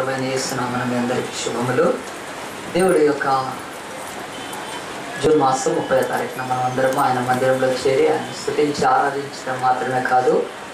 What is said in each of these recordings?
ప్రభు చేస్తున్నామని మీ అందరికీ శుభములు దేవుడి యొక్క జూన్ మాసం ముప్పై తారీఖున మనం అందరం ఆయన మందిరంలో చేరి ఆయన స్థుతించి ఆరాధించడం మాత్రమే కాదు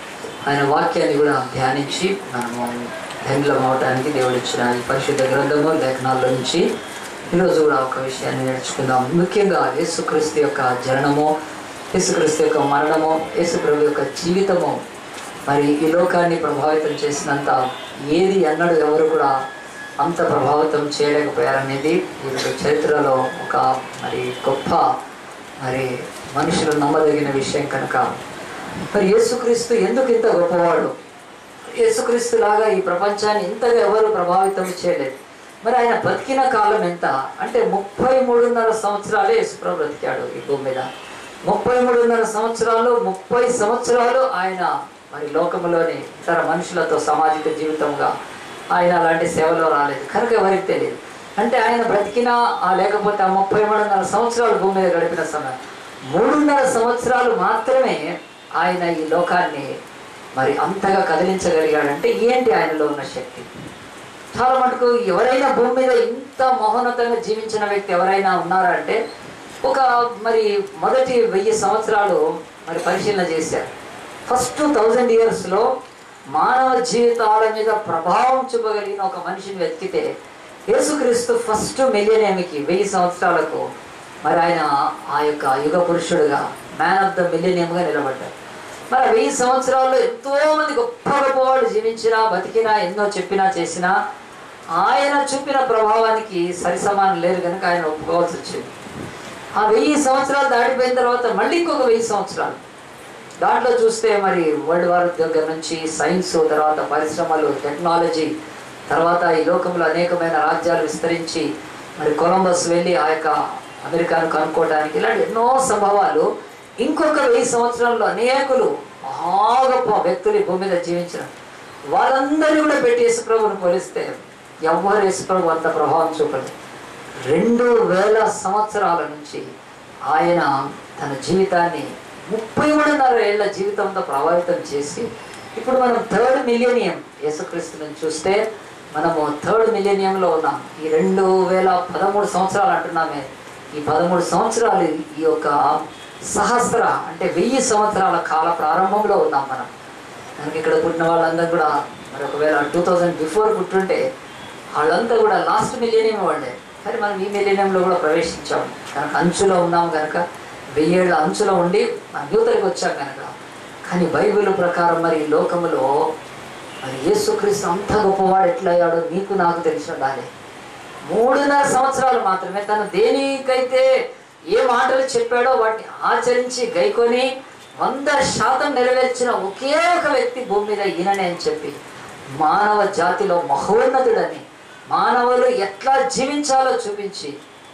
ఆయన వాక్యాన్ని కూడా ధ్యానించి మనము ధన్యులం అవటానికి దేవుడు ఇచ్చిన ఈ పరిశుద్ధ గ్రంథము లేఖనాల్లో నుంచి ఈరోజు కూడా ఒక విషయాన్ని నేర్చుకుందాం ముఖ్యంగా యేసుక్రీస్తు యొక్క జననము యేసుక్రీస్తు యొక్క మరణము యేసుప్రభు యొక్క జీవితము మరి ఈ లోకాన్ని ప్రభావితం చేసినంత ఏది అన్నడు ఎవరు కూడా అంత ప్రభావితం చేయలేకపోయారనేది ఈ యొక్క చరిత్రలో ఒక మరి గొప్ప మరి మనుషులు నమ్మదగిన విషయం కనుక మరి యేసుక్రీస్తు ఎందుకు ఇంత గొప్పవాడు యేసుక్రీస్తు లాగా ఈ ప్రపంచాన్ని ఇంతగా ఎవరు ప్రభావితం చేయలేదు మరి ఆయన బతికిన కాలం ఎంత అంటే ముప్పై మూడున్నర సంవత్సరాలే యేసుప్రభు బ్రతికాడు ఈ భూమి మీద ముప్పై మూడున్నర సంవత్సరాలు ముప్పై సంవత్సరాలు ఆయన మరి లోకంలోని ఇతర మనుషులతో సామాజిక జీవితంగా ఆయన అలాంటి సేవలో రాలేదు కనుక ఎవరికి తెలియదు అంటే ఆయన బ్రతికినా ఆ లేకపోతే ఆ ముప్పై మూడున్నర సంవత్సరాలు భూమి మీద గడిపిన సమయం మూడున్నర సంవత్సరాలు మాత్రమే ఆయన ఈ లోకాన్ని మరి అంతగా కదిలించగలిగాడంటే ఏంటి ఆయనలో ఉన్న శక్తి చాలా మటుకు ఎవరైనా భూమి మీద ఇంత మహోన్నతంగా జీవించిన వ్యక్తి ఎవరైనా ఉన్నారా అంటే ఒక మరి మొదటి వెయ్యి సంవత్సరాలు మరి పరిశీలన చేశారు ఫస్ట్ థౌజండ్ ఇయర్స్లో మానవ జీవితాల మీద ప్రభావం చూపగలిగిన ఒక మనిషిని వెతికితే యేసుక్రీస్తు ఫస్ట్ మిలియనేమికి వెయ్యి సంవత్సరాలకు మరి ఆయన ఆ యొక్క యుగ పురుషుడుగా మ్యాన్ ఆఫ్ ద మిలియనియంగా నిలబడ్డారు మరి ఆ వెయ్యి సంవత్సరాల్లో ఎంతో మంది గొప్ప గొప్ప వాళ్ళు జీవించినా బతికినా ఎన్నో చెప్పినా చేసినా ఆయన చూపిన ప్రభావానికి సరిసమానం లేరు కనుక ఆయన ఒప్పుకోవాల్సి వచ్చింది ఆ వెయ్యి సంవత్సరాలు దాటిపోయిన తర్వాత మళ్ళీ ఇంకొక వెయ్యి సంవత్సరాలు దాంట్లో చూస్తే మరి వరల్డ్ వార్ దగ్గర నుంచి సైన్స్ తర్వాత పరిశ్రమలు టెక్నాలజీ తర్వాత ఈ లోకంలో అనేకమైన రాజ్యాలు విస్తరించి మరి కొలంబస్ వెళ్ళి ఆ యొక్క అమెరికాను కనుక్కోవడానికి ఇలాంటి ఎన్నో సంభవాలు ఇంకొక వెయ్యి సంవత్సరాల్లో అనేకులు మహా గొప్ప వ్యక్తులు ఈ భూమి మీద జీవించిన వాళ్ళందరినీ కూడా పెట్టి యేసుప్రభుని పోలిస్తే ఎవరు యేసుప్రభు అంత ప్రభావం చూపలేదు రెండు వేల సంవత్సరాల నుంచి ఆయన తన జీవితాన్ని ముప్పై మూడున్నర ఏళ్ల జీవితంతో ప్రభావితం చేసి ఇప్పుడు మనం థర్డ్ మిలియనియం యేసుక్రీస్తుని చూస్తే మనము థర్డ్ మిలియనియంలో ఉన్నాం ఈ రెండు వేల పదమూడు సంవత్సరాలు అంటున్నామే ఈ పదమూడు సంవత్సరాలు ఈ యొక్క సహస్ర అంటే వెయ్యి సంవత్సరాల కాల ప్రారంభంలో ఉన్నాం మనం మనకి ఇక్కడ పుట్టిన వాళ్ళందరూ కూడా మరి ఒకవేళ టూ థౌజండ్ బిఫోర్ పుట్టుంటే వాళ్ళంతా కూడా లాస్ట్ మిలియనియం వాళ్ళే కానీ మనం ఈ మిలియనియంలో కూడా ప్రవేశించాం కనుక అంచులో ఉన్నాం కనుక వెయ్యేళ్ళ అంచులో ఉండి మన యూతలకు వచ్చాం కనుక కానీ బైబిల్ ప్రకారం మరి ఈ లోకములో మరి యేసుక్రీస్తు అంత గొప్పవాడు ఎట్లయ్యాడో నీకు నాకు తెలిసి ఉండాలి మూడున్నర సంవత్సరాలు మాత్రమే తను దేనికైతే ఏ మాటలు చెప్పాడో వాటిని ఆచరించి గైకొని వంద శాతం నెరవేర్చిన ఒకే ఒక వ్యక్తి భూమి మీద ఈయననే అని చెప్పి మానవ జాతిలో మహోన్నతుడని మానవులు ఎట్లా జీవించాలో చూపించి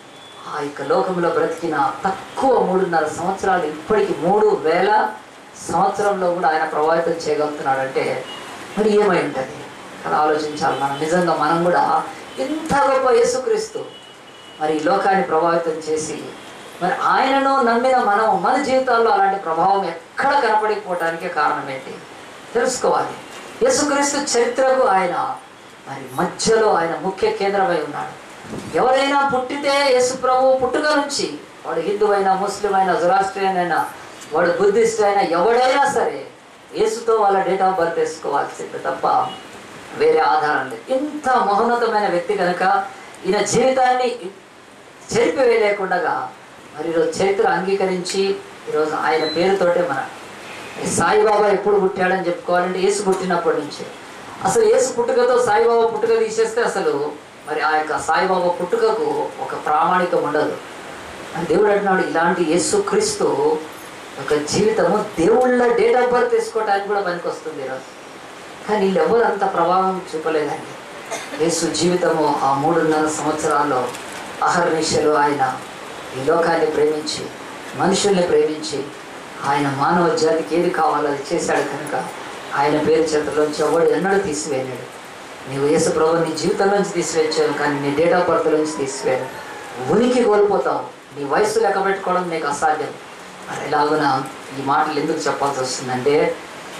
ఆ యొక్క లోకంలో బ్రతికిన తక్కువ మూడున్నర సంవత్సరాలు ఇప్పటికి మూడు వేల సంవత్సరంలో కూడా ఆయన ప్రభావితం చేయగలుగుతున్నాడంటే మరి ఏమై ఉంటుంది అలా ఆలోచించాలి మనం నిజంగా మనం కూడా ఇంత గొప్ప యేసుక్రీస్తు మరి ఈ లోకాన్ని ప్రభావితం చేసి మరి ఆయనను నమ్మిన మనం మన జీవితాల్లో అలాంటి ప్రభావం ఎక్కడ కనపడిపోవటానికి కారణం ఏంటి తెలుసుకోవాలి యేసుక్రీస్తు చరిత్రకు ఆయన మరి మధ్యలో ఆయన ముఖ్య కేంద్రమై ఉన్నాడు ఎవరైనా పుట్టితే యేసు ప్రభు పుట్టుక నుంచి వాడు హిందూ అయినా ముస్లిం అయినా జొరాస్ట్రియన్ అయినా వాడు బుద్ధిస్ట్ అయినా ఎవడైనా సరే యేసుతో వాళ్ళ డేట్ ఆఫ్ బర్త్ వేసుకోవాల్సింది తప్ప వేరే ఆధారం లేదు ఇంత మహోన్నతమైన వ్యక్తి కనుక ఈయన జీవితాన్ని చెరిపివేయలేకుండా మరి ఈరోజు చరిత్ర అంగీకరించి ఈరోజు ఆయన పేరుతోటే మన సాయిబాబా ఎప్పుడు పుట్టాడని చెప్పుకోవాలంటే యేసు పుట్టినప్పటి నుంచి అసలు యేసు పుట్టుకతో సాయిబాబా పుట్టుక తీసేస్తే అసలు మరి ఆ యొక్క సాయిబాబా పుట్టుకకు ఒక ప్రామాణికం ఉండదు అని దేవుడు అంటున్నాడు ఇలాంటి యేసు క్రీస్తు ఒక జీవితము దేవుళ్ళ డేట్ ఆఫ్ బర్త్ తీసుకోవడానికి కూడా పనికి వస్తుంది ఈరోజు కానీ వీళ్ళు ఎవరు అంత ప్రభావం చూపలేదండి యేసు జీవితము ఆ మూడున్నర సంవత్సరాల్లో అహర్నిశలు ఆయన ఈ లోకాన్ని ప్రేమించి మనుషుల్ని ప్రేమించి ఆయన మానవ జాతికి ఏది కావాలో అది చేశాడు కనుక ఆయన పేరు చేతుల్లోంచి ఎవడు ఎన్నడూ తీసివేయలేడు నీవు యేసు ప్రభు నీ జీవితంలోంచి తీసివేయచ్చావు కానీ నీ డేట్ ఆఫ్ బర్త్లోంచి తీసివేయను ఉనికి కోల్పోతావు నీ వయస్సు లెక్క పెట్టుకోవడం నీకు అసాధ్యం మరి ఎలాగున ఈ మాటలు ఎందుకు చెప్పాల్సి వస్తుందంటే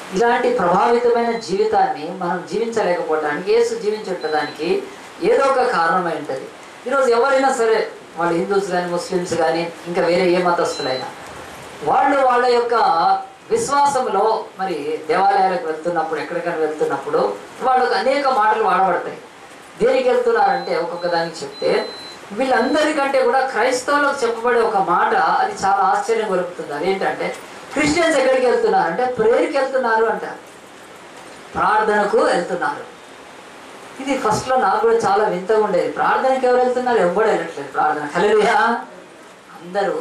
ఇలాంటి ప్రభావితమైన జీవితాన్ని మనం జీవించలేకపోవడానికి యేసు జీవించుంటడానికి ఏదో ఒక కారణమై ఉంటుంది ఈరోజు ఎవరైనా సరే వాళ్ళు హిందూస్ కానీ ముస్లిమ్స్ కానీ ఇంకా వేరే ఏ మతస్థులైనా వాళ్ళు వాళ్ళ యొక్క విశ్వాసంలో మరి దేవాలయాలకు వెళ్తున్నప్పుడు ఎక్కడికైనా వెళ్తున్నప్పుడు వాళ్ళకు అనేక మాటలు వాడబడతాయి దేనికి వెళ్తున్నారంటే ఒక్కొక్క దానికి చెప్తే వీళ్ళందరికంటే కూడా క్రైస్తవులకు చెప్పబడే ఒక మాట అది చాలా ఆశ్చర్యం కలుగుతుంది అదేంటంటే క్రిస్టియన్స్ ఎక్కడికి వెళ్తున్నారు అంటే ప్రేయర్కి వెళ్తున్నారు అంటారు ప్రార్థనకు వెళ్తున్నారు ఇది ఫస్ట్లో నాకు కూడా చాలా వింతగా ఉండేది ప్రార్థనకి ఎవరు వెళ్తున్నారు ఎవ్వడు వెళ్ళట్లేదు ప్రార్థన హల్లెలూయా అందరూ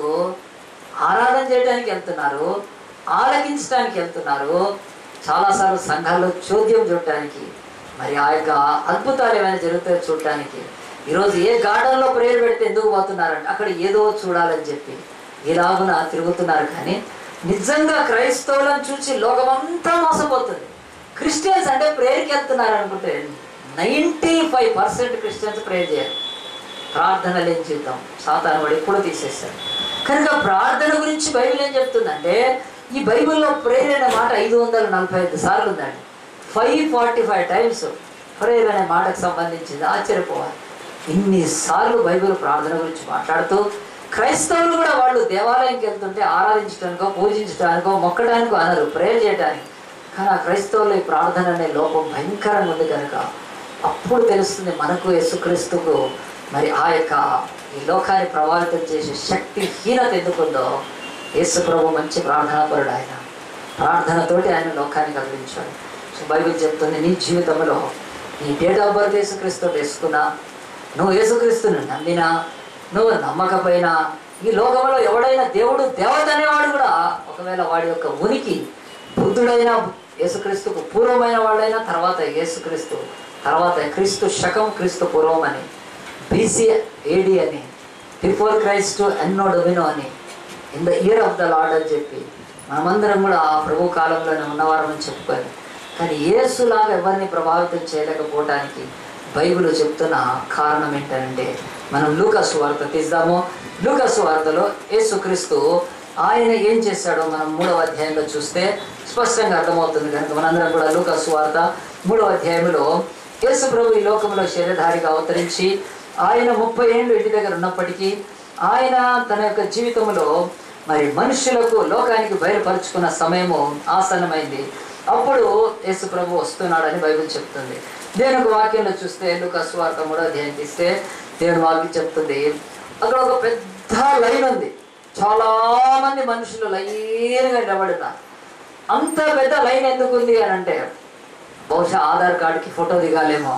ఆరాధన చేయడానికి వెళ్తున్నారు ఆలకించడానికి వెళ్తున్నారు చాలాసార్లు సంఘాల్లో చోద్యం చూడటానికి మరి ఆ యొక్క అద్భుతాలు ఏమైనా జరుగుతాయో చూడటానికి ఈరోజు ఏ గార్డెన్లో ప్రేయర్ పెడితే ఎందుకు పోతున్నారంటే అక్కడ ఏదో చూడాలని చెప్పి ఇలాగున తిరుగుతున్నారు కానీ నిజంగా క్రైస్తవులను చూసి లోకమంతా మోసపోతుంది క్రిస్టియన్స్ అంటే ప్రేయర్కి వెళ్తున్నారు అనుకుంటే ninety five percent Christians prayer చేయరు ప్రార్థన లేని జీవితం సాతాను వాడు ఎప్పుడో తీసేశాడు కనుక ప్రార్థన గురించి బైబిల్ ఏం చెప్తుందంటే ఈ బైబిల్లో ప్రేయర్ అనే మాట ఐదు వందల నలభై ఐదు సార్లు ఉందండి five forty five times prayer అనే మాటకు సంబంధించింది ఆశ్చర్యపోవాలి ఇన్నిసార్లు బైబిల్ ప్రార్థన గురించి మాట్లాడుతూ క్రైస్తవులు కూడా వాళ్ళు దేవాలయంకి వెళ్తుంటే ఆరాధించడానికో పూజించడానికో మొక్కడానికో అనరు ప్రేయర్ చేయడానికి కానీ ఆ క్రైస్తవులు ఈ ప్రార్థన అనే లోపం భయంకరంగా ఉంది కనుక అప్పుడు తెలుస్తుంది మనకు యేసుక్రీస్తుకు మరి ఆ యొక్క ఈ లోకాన్ని ప్రభావితం చేసే శక్తి హీనత ఎందుకుందో యేసు ప్రభు మంచి ప్రార్థనాపరుడు ఆయన ప్రార్థనతోటి ఆయన లోకాన్ని కదిలించాడు సో బైబిల్ చెప్తుంది నీ జీవితంలో నీ డేట్ ఆఫ్ బర్త్ యేసుక్రీస్తు వేసుకున్నా నువ్వు యేసుక్రీస్తుని నమ్మినా నువ్వు నమ్మకపోయినా ఈ లోకంలో ఎవడైనా దేవుడు దేవత అనేవాడు కూడా ఒకవేళ వాడి యొక్క ఉనికి బుద్ధుడైన యేసుక్రీస్తుకు పూర్వమైన వాడైనా తర్వాత యేసుక్రీస్తు తర్వాత క్రీస్తు శకం క్రీస్తు పూర్వం అని బీసీ ఏడి అని బిఫోర్ క్రైస్ట్ ఎన్నో డొమినో అని in the year of the Lord అని చెప్పి మనమందరం కూడా ఆ ప్రభు కాలంలోనే ఉన్నవారమని చెప్పుకొని కానీ యేసులాగా ఎవరిని ప్రభావితం చేయలేకపోవటానికి బైబిల్ చెప్తున్న కారణం ఏంటంటే మనం లూకస్ వార్త తీద్దాము లూకస్ వార్తలో యేసుక్రీస్తు ఆయన ఏం చేశాడో మనం మూడవ అధ్యాయంలో చూస్తే స్పష్టంగా అర్థమవుతుంది కనుక మనందరం కూడా లూకస్ వార్త మూడవ అధ్యాయంలో యేసు ప్రభు ఈ లోకంలో శరీరధారిగా అవతరించి ఆయన ముప్పై ఏళ్ళు ఇంటి దగ్గర ఉన్నప్పటికీ ఆయన తన యొక్క జీవితంలో మరి మనుషులకు లోకానికి బయలుపరుచుకున్న సమయము ఆసన్నమైంది అప్పుడు యేసు ప్రభు వస్తున్నాడని బైబిల్ చెప్తుంది దేవుని వాక్యంలో చూస్తే లూకాస్ వార్త మూడో అధ్యాయం తీస్తే దేవుని వాక్యం చెప్తుంది అక్కడ ఒక పెద్ద లైన్ ఉంది చాలా మంది మనుషులు లైన్గా నిలబడుతారు అంత పెద్ద లైన్ ఎందుకు ఉంది అని అంటే బహుశా ఆధార్ కార్డుకి ఫోటో దిగాలేమో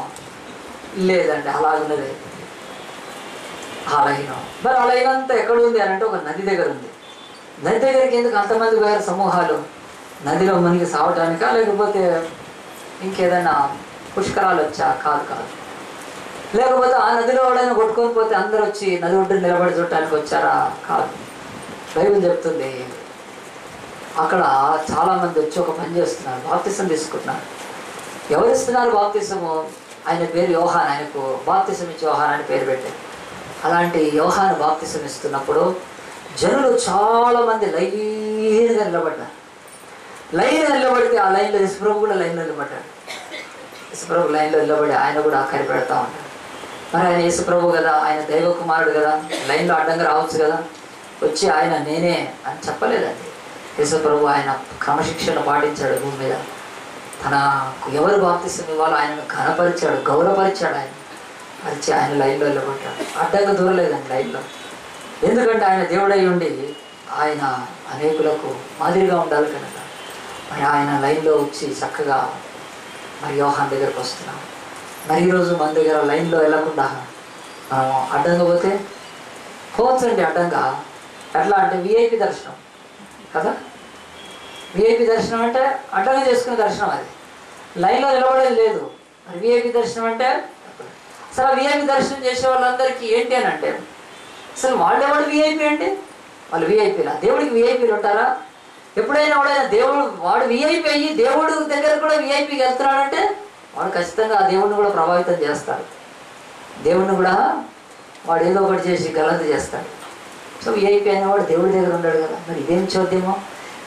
లేదండి అలాగున్నది ఆ లైన్ మరి ఆ లైన్ అంతా ఎక్కడ ఉంది అని అంటే ఒక నది దగ్గర ఉంది నది దగ్గరికి ఎందుకు అంతమంది వేరే సమూహాలు నదిలో మునిగి సావటానికా లేకపోతే ఇంకేదైనా పుష్కరాలు వచ్చా కాదు కాదు లేకపోతే ఆ నదిలో ఎవడైనా కొట్టుకొని పోతే అందరూ వచ్చి నది ఒడ్డు నిలబడి చూడటానికి వచ్చారా కాదు బైబిల్ చెప్తుంది అక్కడ చాలా మంది వచ్చి ఒక పని చేస్తున్నారు బాప్తిసం తీసుకుంటున్నారు ఎవరు ఇస్తున్నారు బాప్తిసము ఆయన పేరు యోహాన్ ఆయనకు బాప్తిసం ఇచ్చి యోహాన్ అని పేరు పెట్టారు అలాంటి యోహాన్ బాప్తిసం ఇస్తున్నప్పుడు జనులు చాలా మంది లైన్గా నిలబడ్డారు లైన్ నిలబడితే ఆ లైన్లో యశ్వ్రభు కూడా లైన్లో నిలబడ్డాడు యశ్వ్రభు లైన్లో నిలబడి ఆయన కూడా కనిపెడతా ఉంటాడు మరి ఆయన యేసుప్రభు కదా ఆయన దైవ కుమారుడు కదా లైన్లో అడ్డంగా రావచ్చు కదా వచ్చి ఆయన నేనే అని చెప్పలేదండి యేసుప్రభు ఆయన క్రమశిక్షణ పాటించాడు భూమి మీద తనకు ఎవరు బాప్తిసం ఇవ్వాలో ఆయనను ఘనపరిచాడు గౌరవపరిచాడు ఆయన పరిచి ఆయన లైన్లో నిలబడ్డాడు అడ్డంగా దూరలేదండి లైన్లో ఎందుకంటే ఆయన దేవుడై ఉండి ఆయన అనేకులకు మాదిరిగా ఉండాలి కనుక మరి ఆయన లైన్లో వచ్చి చక్కగా మరి యోహాన్ దగ్గరకు వస్తున్నాం మరి ఈరోజు మన దగ్గర లైన్లో వెళ్ళకుండా మనం అడ్డంగా పోతే పోవచ్చండి అడ్డంగా ఎట్లా అంటే విఐపి దర్శనం కదా విఐపి దర్శనం అంటే అడ్డంగా చేసుకునే దర్శనం అది లైన్లో నిలబడేది లేదు మరి విఐపి దర్శనం అంటే అసలు విఐపి దర్శనం చేసే వాళ్ళందరికీ ఏంటి అని అంటే అసలు వాళ్ళు ఎవడు విఐపి అంటే వాళ్ళు విఐపీలా దేవుడికి విఐపీలు ఉంటారా ఎప్పుడైనా వాడైనా దేవుడు వాడు విఐపి అయ్యి దేవుడు దగ్గర కూడా విఐపికి వెళ్తున్నాడంటే వాడు ఖచ్చితంగా ఆ దేవుడిని కూడా ప్రభావితం చేస్తాడు దేవుడిని కూడా వాడు ఏదో ఒకటి చేసి గలంత చేస్తాడు సో విఐపి అయిన వాడు దేవుడి దగ్గర ఉన్నాడు కదా మరి ఇదేం చూద్దామో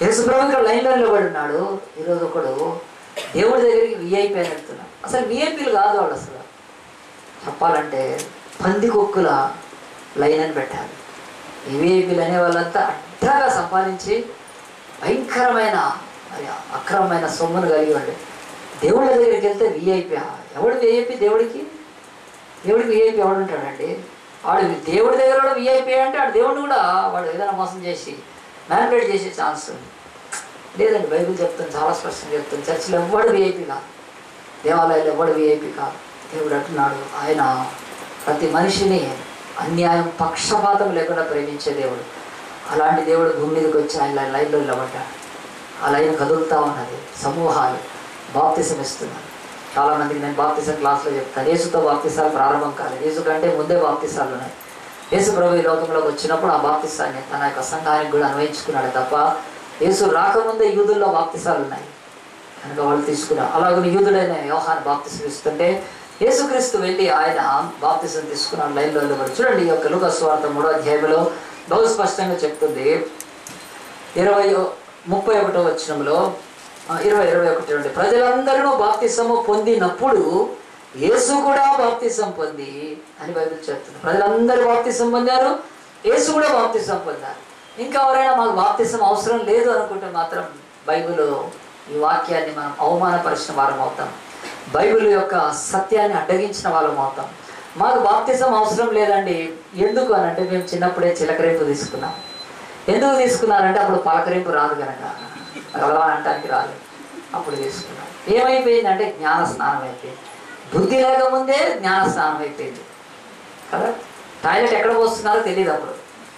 యేసుప్రభు ఇక్కడ లైన్లో నిలబడి ఉన్నాడు ఈరోజు ఒకడు దేవుడి దగ్గరికి విఐపి అని వెళ్తున్నాడు అసలు విఐపీలు కాదు వాళ్ళు అసలు చెప్పాలంటే పందికొక్కుల లైన్ అని పెట్టారు ఈ విఐపీలు అనే వాళ్ళంతా అడ్డాగా సంపాదించి భయంకరమైన మరి అక్రమమైన సొమ్మును కలిగి ఉండే దేవుళ్ళ దగ్గరికి వెళ్తే విఐపి ఎవడు విఐపి దేవుడికి దేవుడికి విఐపి ఎవడు ఉంటాడండి వాడు దేవుడి దగ్గర కూడా విఐపి అంటే వాడు దేవుడిని కూడా వాడు ఏదైనా మోసం చేసి మ్యానిపులేట్ చేసే ఛాన్స్ ఉంది లేదండి బైబిల్ చెప్తాను చాలా స్పష్టంగా చెప్తాను చర్చిలో ఎవ్వడు విఐపి కాదు దేవాలయాలు ఎవడు విఐపి కాదు దేవుడు అంటున్నాడు ఆయన ప్రతి మనిషిని అన్యాయం పక్షపాతం లేకుండా ప్రేమించే దేవుడు అలాంటి దేవుడు భూమి మీదకి వచ్చి ఆయన లైన్లో నిలబడ్డాడు ఆ లైన్ కదులుతూ ఉన్నది సమూహాలు బాప్తిసం ఇస్తున్నారు చాలామందికి నేను బాప్తిసం క్లాస్లో చెప్తాను యేసుతో బాప్తిసాలు ప్రారంభం కాలేదు యేసు కంటే ముందే బాప్తిసాలు ఉన్నాయి యేసు ప్రభు ఈ లోకంలోకి వచ్చినప్పుడు ఆ బాప్తిసాన్ని తన యొక్క సంఘానికి కూడా అన్వయించుకున్నాడు తప్ప యేసు రాకముందే యూదుల్లో బాప్తిసాలు ఉన్నాయి కనుక వాళ్ళు తీసుకున్నారు అలాగే యూదుడైన యోహాన్ బాప్తిసం ఇస్తుంటే యేసుక్రీస్తు వెళ్ళి ఆయన బాప్తిసం తీసుకున్నాడు లైన్లో నిలబడి చూడండి ఈ యొక్క లుక స్వార్థ మూడో అధ్యాయంలో బహు స్పష్టంగా చెప్తుంది ఇరవై ముప్పై ఒకటో వచనంలో ఆ, ఇరవై ఇరవై ఒకటి నుండి ప్రజలందరూ బాప్తిసము పొందినప్పుడు యేసు కూడా బాప్తిసం పొంది అని బైబిల్ చెప్తుంది ప్రజలందరూ బాప్తిసం పొందారు యేసు కూడా బాప్తిసం పొందారు ఇంకా ఎవరైనా మాకు బాప్తిసం అవసరం లేదు అనుకుంటే మాత్రం బైబిల్ ఈ వాక్యాన్ని మనం అవమానపరిచిన వారం అవుతాం బైబిల్ యొక్క సత్యాన్ని అడ్డగించిన వాళ్ళం అవుతాం మాకు బాప్తిసం అవసరం లేదండి ఎందుకు అని అంటే మేము చిన్నప్పుడే చిలకరింపు తీసుకున్నాం ఎందుకు తీసుకున్నారంటే అప్పుడు పలకరింపు రాదు కనుక అలా అంటానికి రాదు అప్పుడు తీసుకున్నాం ఏమైపోయిందంటే జ్ఞాన స్నానం అయిపోయింది బుద్ధి లేకముందే జ్ఞాన స్నానం అయిపోయింది కదా టాయిలెట్ ఎక్కడ పోస్తున్నారో తెలియదు అప్పుడు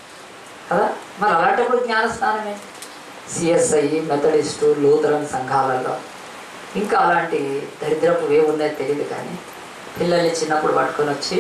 కదా మరి అలాంటప్పుడు జ్ఞాన స్నానమే సిఎస్ఐ మెథడిస్టు లూథరన్ సంఘాలలో ఇంకా అలాంటి దరిద్రపు ఏ ఉన్నాయో తెలియదు కానీ పిల్లల్ని చిన్నప్పుడు పట్టుకొని వచ్చి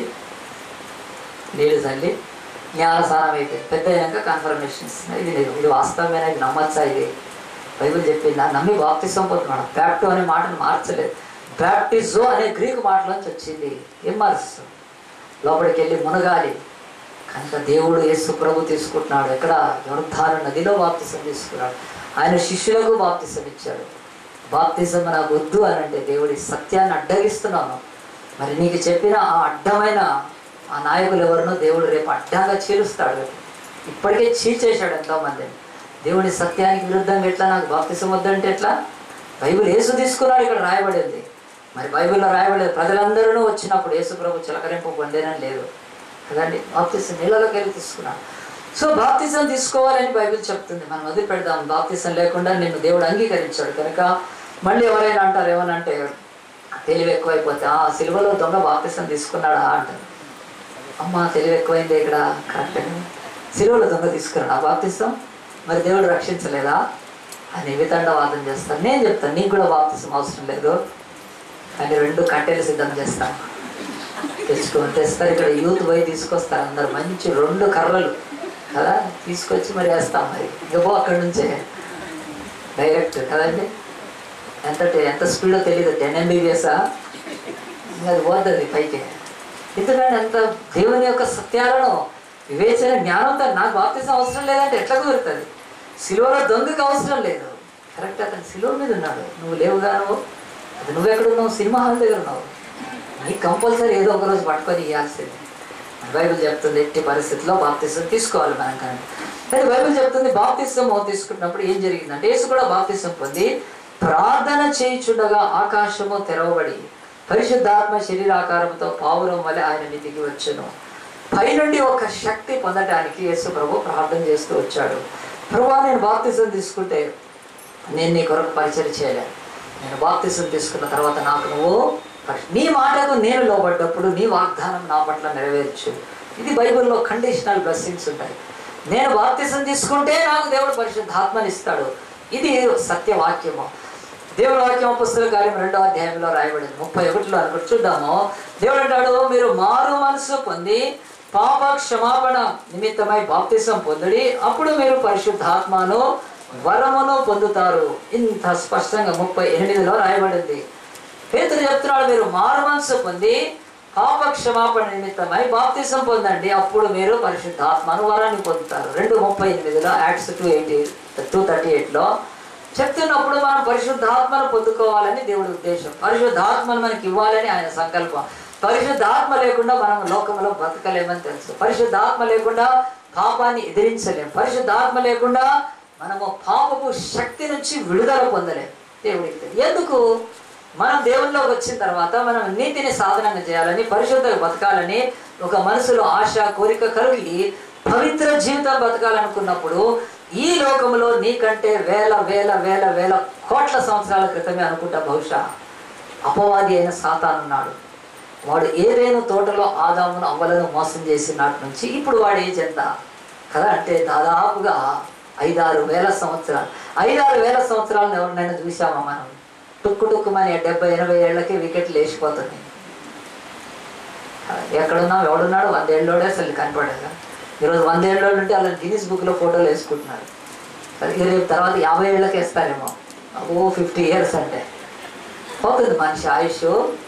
నీళ్ళు చల్లి జ్ఞానస్నానం అయిపోయింది పెద్ద అయినాక కన్ఫర్మేషన్స్ ఇది లేదు ఇది వాస్తవమైన ఇది నమ్మచ్చా ఇది బైబిల్ చెప్పిందా నమ్మి బాప్తిసం పోతున్నాడు బ్యాప్టో అనే మాటను మార్చలేదు బ్యాప్టిజో అనే గ్రీకు మాటలోంచి వచ్చింది ఏం మారుస్తాం లోపలికి వెళ్ళి మునగాలి కనుక దేవుడు యేసు ప్రభు తీసుకుంటున్నాడు ఎక్కడ యోర్ధాను నదిలో బాప్తిసం తీసుకున్నాడు ఆయన శిష్యులకు బాప్తిసం ఇచ్చాడు బాప్తిసం నాకు వద్దు అని అంటే దేవుడి సత్యాన్ని అడ్డగిస్తున్నాను మరి నీకు చెప్పిన ఆ అడ్డమైన ఆ నాయకులు ఎవరినో దేవుడు రేపు అడ్డంగా చీలుస్తాడు ఇప్పటికే చీల్చేశాడు ఎంతోమందిని దేవుని సత్యానికి విరుద్ధంగా ఎట్లా నాకు బాప్తిసం వద్దంటే ఎట్లా బైబిల్ యేసు తీసుకున్నాడు ఇక్కడ రాయబడింది మరి బైబిల్లో రాయబడలేదు ప్రజలందరూ వచ్చినప్పుడు యేసు ప్రభు చిలకరింపు పొందేనని లేదు కదండి బాప్తిసం నీళ్ళలోకి వెళ్ళి తీసుకున్నాడు సో బాప్తిసం తీసుకోవాలని బైబిల్ చెప్తుంది మనం వదిలిపెడదాం బాప్తిసం లేకుండా నిన్ను దేవుడు అంగీకరించాడు కనుక మళ్ళీ ఎవరైనా అంటారు ఏమనంటే తెలివి ఎక్కువైపోతే ఆ సిలువలో దొంగ బాప్తిసం తీసుకున్నాడా అంటారు అమ్మ తెలివి ఎక్కువైంది ఇక్కడ కరెక్ట్ సిలువలో దొంగ తీసుకున్నాడు ఆ బాప్తిసం మరి దేవుడు రక్షించలేదా అని వితండవాదం చేస్తాను నేను చెప్తాను నీకు కూడా బాప్తిసం అవసరం లేదు కానీ రెండు కట్టెలు సిద్ధం చేస్తాను తెచ్చుకొని తెస్తారు ఇక్కడ యూత్ పోయి తీసుకొస్తారు అందరు మంచి రెండు కర్రలు కదా తీసుకొచ్చి మరి వేస్తాం మరి ఇక పో అక్కడి నుంచే డైరెక్ట్ కదండి ఎంత ఎంత స్పీడో తెలియదు టెన్ ఎంబీబీఎస్ఆ ఇంకా అది పోతుంది పైకి ఎందుకంటే అంత దేవుని యొక్క సత్యాలను వివేచన జ్ఞానంతో నాకు బాప్తిసం అవసరం లేదంటే ఎట్లా కుదురుతుంది సిలువలో దొంగకి అవసరం లేదు కరెక్ట్ అతను సిలువ మీద ఉన్నాడు నువ్వు లేవుగా నువ్వు అది నువ్వు ఎక్కడున్నావు సినిమా హాల్ దగ్గర ఉన్నావు నీకు కంపల్సరీ ఏదో ఒక రోజు పట్టుకొని ఇవ్వాల్సింది బైబిల్ చెప్తుంది ఎట్టి పరిస్థితిలో బాప్తిసం తీసుకోవాలి మనం కానీ కానీ బైబిల్ చెప్తుంది బాప్తిసం తీసుకున్నప్పుడు ఏం జరిగిందంటే యేసు కూడా బాప్తిసం పొంది ప్రార్థన చేయుచుండగా ఆకాశము తెరవబడి పరిశుద్ధాత్మ శరీరాకారంతో పావురం వలె ఆయన మీదికి వచ్చును పైనుండి ఒక శక్తి పొందటానికి యేసు ప్రభు ప్రార్థన చేస్తూ వచ్చాడు ప్రభా నేను బాప్తిసం తీసుకుంటే నేను నీ కొరకు పరిచయం చేయలే నేను బాప్తిసం తీసుకున్న తర్వాత నాకు నువ్వు పరి- నీ మాటకు నేను లోబడ్డప్పుడు నీ వాగ్దానం నా పట్ల నెరవేర్చు ఇది బైబిల్లో కండిషనల్ బ్లెస్సింగ్స్ ఉంటాయి నేను బాప్తిసం తీసుకుంటే నాకు దేవుడు పరిశుద్ధాత్మని ఇస్తాడు ఇది సత్యవాక్యము దేవుడు వాక్యం పుస్తక కార్యం రెండో అధ్యాయంలో రాయబడింది ముప్పై ఒకటిలో అనుకుంటు చూద్దాము దేవుడు అంటాడు మీరు మారు మనసు పొంది పాప క్షమాపణ నిమిత్తమై బాప్తిసం పొందుడి అప్పుడు మీరు పరిశుద్ధాత్మను వరమును పొందుతారు ఇంత స్పష్టంగా ముప్పై ఎనిమిదిలో రాయబడింది పేతురు చెప్తున్నాడు మీరు మారు మనసు పొంది పాప క్షమాపణ నిమిత్తమై బాప్తిసం పొందండి అప్పుడు మీరు పరిశుద్ధాత్మను వరాన్ని పొందుతారు రెండు ముప్పై ఎనిమిదిలో Acts two eighty two thirty ఎయిట్లో చెప్తున్నప్పుడు మనం పరిశుద్ధాత్మను పొందుకోవాలని దేవుడి ఉద్దేశం పరిశుద్ధాత్మను మనకి ఇవ్వాలని ఆయన సంకల్పం పరిశుద్ధాత్మ లేకుండా మనం లోకంలో బతకలేమని తెలుసు పరిశుద్ధాత్మ లేకుండా పాపాన్ని ఎదిరించలేం పరిశుద్ధాత్మ లేకుండా మనము పాపపు శక్తి నుంచి విడుదల పొందలేం దేవుడికి తెలియదు. ఎందుకు మనం దేవుల్లోకి వచ్చిన తర్వాత మనం నీతిని సాధనంగా చేయాలని పరిశుద్ధంగా బతకాలని ఒక మనసులో ఆశ కోరిక కలిగి పవిత్ర జీవితం బతకాలనుకున్నప్పుడు ఈ లోకంలో నీకంటే వేల వేల వేల వేల కోట్ల సంవత్సరాల క్రితమే అనుకుంటా బహుశా అపవాది అయిన సాతానున్నాడు వాడు ఏదైనా తోటలో ఆదామును అవ్వలను మోసం చేసిన నాటి నుంచి ఇప్పుడు వాడు ఏజ్ ఎంత కదా అంటే దాదాపుగా ఐదారు వేల సంవత్సరాలు ఐదారు వేల సంవత్సరాలను ఎవరినైనా చూసామా మనం టుక్కు టుక్కుమని డెబ్బై ఎనభై ఏళ్ళకి వికెట్లు వేసిపోతుంది ఎక్కడున్నా ఎవడున్నాడు వందేళ్ళోడే అసలు కనపడదు ఈరోజు వందేళ్ళోడు ఉంటే అలా గిన్నీస్ బుక్లో ఫోటోలు వేసుకుంటున్నారు సరే రేపు తర్వాత యాభై ఏళ్ళకి వేస్తారేమో ఓ ఫిఫ్టీ ఇయర్స్ అంటే పోతుంది మనిషి ఆయుష్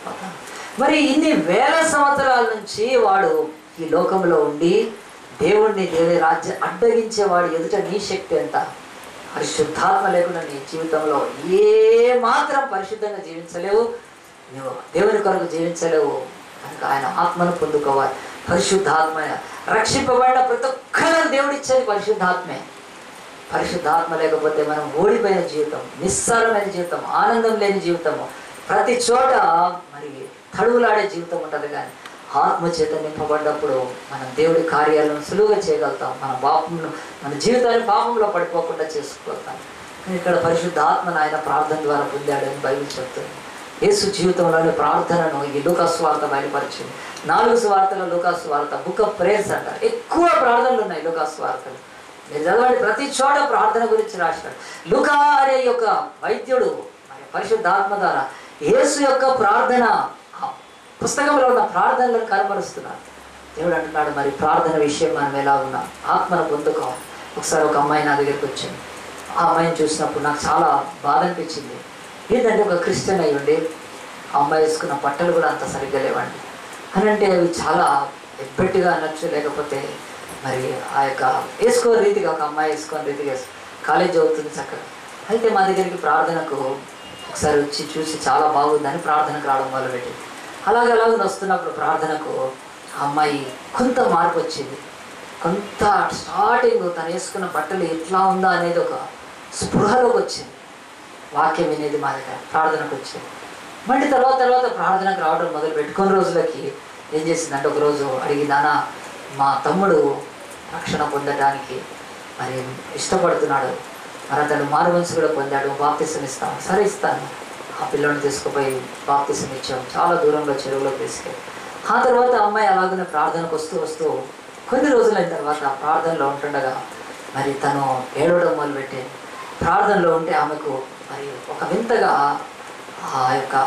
మరి ఇన్ని వేల సంవత్సరాల నుంచి వాడు ఈ లోకంలో ఉండి దేవుణ్ణి దేవుని రాజ్యం అడ్డగించేవాడు ఎదుట నీ శక్తి ఎంత పరిశుద్ధాత్మ లేకుండా నీ జీవితంలో ఏ మాత్రం పరిశుద్ధంగా జీవించలేవు నువ్వు దేవుని కొరకు జీవించలేవు కనుక ఆయన ఆత్మను పొందుకోవాలి పరిశుద్ధాత్మ రక్షింపబడిన ప్రతి ఒక్కరికి దేవుడు ఇచ్చేది పరిశుద్ధాత్మే పరిశుద్ధాత్మ లేకపోతే మనం ఓడిపోయిన జీవితం నిస్సారమైన జీవితం ఆనందం లేని జీవితము ప్రతి చోట మరి తడువులాడే జీవితం ఉంటుంది కానీ ఆత్మ చేత నింపబడ్డప్పుడు మనం దేవుడి కార్యాలను సులువుగా చేయగలుగుతాం మన పాపంను మన జీవితాన్ని పాపంలో పడిపోకుండా చేసుకోగలుగుతాం కానీ ఇక్కడ పరిశుద్ధ ఆత్మను ఆయన ప్రార్థన ద్వారా పొందాడని బైబిల్ చెప్తుంది యేసు జీవితంలోని ప్రార్థనను ఈ లూకాసు వార్త బయలుపరిచింది నాలుగు సువార్తల లూకాసు వార్త బుక్ ఆఫ్ ప్రేయర్స్ అంటారు ఎక్కువ ప్రార్థనలు ఉన్నాయి లూకాసు వార్తలు మీరు చదవండి ప్రతి చోట ప్రార్థన గురించి రాశాడు లుకా అనే యొక్క వైద్యుడు మరి పరిశుద్ధాత్మ ద్వారా యేసు యొక్క ప్రార్థన ఆ పుస్తకంలో ఉన్న ప్రార్థనలను కనబరుస్తున్నాడు దేవుడు అంటున్నాడు మరి ప్రార్థన విషయం మనం ఎలా ఉన్నాం ఆత్మను పొందుకోవాలి ఒకసారి ఒక అమ్మాయి నా దగ్గరికి వచ్చింది ఆ అమ్మాయిని చూసినప్పుడు నాకు చాలా బాధ అనిపించింది ఏంటంటే ఒక క్రిస్టియన్ అయి ఉండి ఆ అమ్మాయి వేసుకున్న బట్టలు కూడా అంత సరిగ్గా లేవండి అని అంటే అవి చాలా ఎబ్బెట్టుగా అనొచ్చు లేకపోతే మరి ఆ యొక్క వేసుకోని రీతిగా ఒక అమ్మాయి వేసుకోని రీతిగా వేసు- కాలేజ్ అవుతుంది చక్కగా అయితే మా దగ్గరికి ప్రార్థనకు ఒకసారి వచ్చి చూసి చాలా బాగుందని ప్రార్థనకు రావడం మొదలుపెట్టింది అలాగే అలాగే వస్తున్నప్పుడు ప్రార్థనకు ఆ అమ్మాయి కొంత మార్పు వచ్చింది కొంత స్టార్టింగ్ తను వేసుకున్న బట్టలు ఎట్లా ఉందా అనేది ఒక స్పృహలోకి వచ్చింది వాక్యం వినేది మా దగ్గర ప్రార్థనకు వచ్చింది మళ్ళీ తర్వాత తర్వాత ప్రార్థనకు రావడం మొదలు పెట్టుకున్న రోజులకి ఏం చేసిందంటే ఒక రోజు అడిగి నాన్న మా తమ్ముడు రక్షణ పొందడానికి మరి ఇష్టపడుతున్నాడు మరి అతను మారు మనసు కూడా పొందాడు బాప్తిసం ఇస్తాను సరే ఇస్తాను ఆ పిల్లోని తీసుకుపోయి బాప్తిసం ఇచ్చాం చాలా దూరంలో చెరువులో తీసుకెళ్ళి ఆ తర్వాత అమ్మాయి అలాగనే ప్రార్థనకు వస్తూ వస్తూ కొన్ని రోజులైన తర్వాత ఆ ప్రార్థనలో ఉంటుండగా మరి తను ఏడవడం మొదలుపెట్టి ప్రార్థనలో ఉంటే ఆమెకు మరి ఒక వింతగా ఆ యొక్క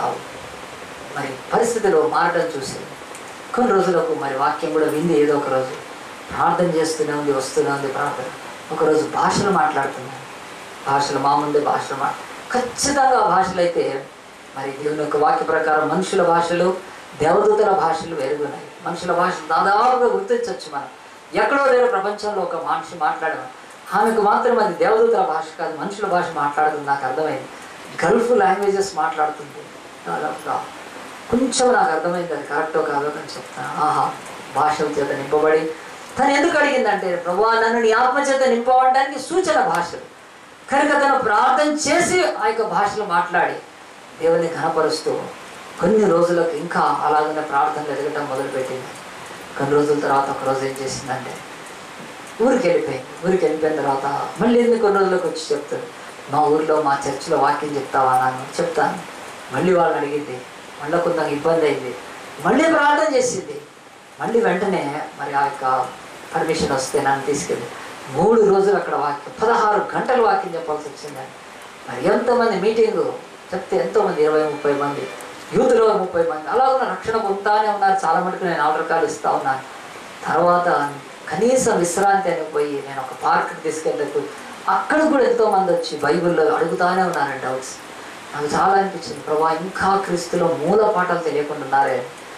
మరి పరిస్థితిలో మారడం చూసి కొన్ని రోజులకు మరి వాక్యం కూడా వింది ఏదో ఒక రోజు ప్రార్థన చేస్తూనే ఉంది వస్తూనే ఉంది ప్రార్థన ఒకరోజు భాషలు మాట్లాడుతున్నాను భాషలు మా ముందే భాషలు మా ఖచ్చితంగా ఆ భాషలు అయితే మరి దేవుని యొక్క వాక్య ప్రకారం మనుషుల భాషలు దేవదూతల భాషలు వేరుగున్నాయి మనుషుల భాషలు దాదాపుగా గుర్తించవచ్చు మనం ఎక్కడో దగ్గర ప్రపంచంలో ఒక మనిషి మాట్లాడడం ఆమెకు మాత్రం అది దేవదూతల భాష కాదు మనుషుల భాష మాట్లాడుతుంది నాకు అర్థమైంది గల్ఫ్ లాంగ్వేజెస్ మాట్లాడుతుంది దాదాపుగా కొంచెం నాకు అర్థమైంది అది కరెక్టో కాదో అని చెప్తాను ఆహా భాషల చేత నింపబడి తను ఎందుకు అడిగిందంటే ప్రభా నన్ను నీ ఆత్మ చేత నింపబడడానికి సూచన భాషలు కనుక తను ప్రార్థన చేసి ఆ యొక్క భాషలో మాట్లాడి దేవుని ఘనపరుస్తూ కొన్ని రోజులకు ఇంకా అలాగనే ప్రార్థనలు ఎదగటం మొదలుపెట్టింది కొన్ని రోజుల తర్వాత ఒక రోజు ఏం చేసిందంటే ఊరికి వెళ్ళిపోయింది ఊరికి వెళ్ళిపోయిన తర్వాత మళ్ళీ ఎందుకు కొన్ని రోజులకు వచ్చి చెప్తాడు మా ఊర్లో మా చర్చిలో వాక్యం చెప్తావా నాన్న చెప్తాను మళ్ళీ వాళ్ళని అడిగింది మళ్ళీ కొంత ఇబ్బంది అయింది మళ్ళీ ప్రార్థన చేసింది మళ్ళీ వెంటనే మరి ఆ యొక్క పర్మిషన్ వస్తే నన్ను తీసుకెళ్ళి మూడు రోజులు అక్కడ వాక్యం పదహారు గంటలు వాక్యం చెప్పాల్సి వచ్చిందండి మరి ఎంతోమంది మీటింగు చెప్తే ఎంతోమంది ఇరవై ముప్పై మంది యూత్లో ముప్పై మంది అలా ఉన్న రక్షణ పొందుతానే ఉన్నారు చాలా మటుకు నేను ఆర్డర్ కార్డు ఇస్తా ఉన్నాను తర్వాత కనీసం విశ్రాంతి అని పోయి నేను ఒక పార్క్కి తీసుకెళ్ళకు అక్కడ కూడా ఎంతో మంది వచ్చి బైబిల్లో అడుగుతానే ఉన్నారండి డౌట్స్ నాకు చాలా అనిపించింది ప్రభా ఇంకా క్రీస్తులో మూల పాఠాలు తెలియకుండా ఉన్నారే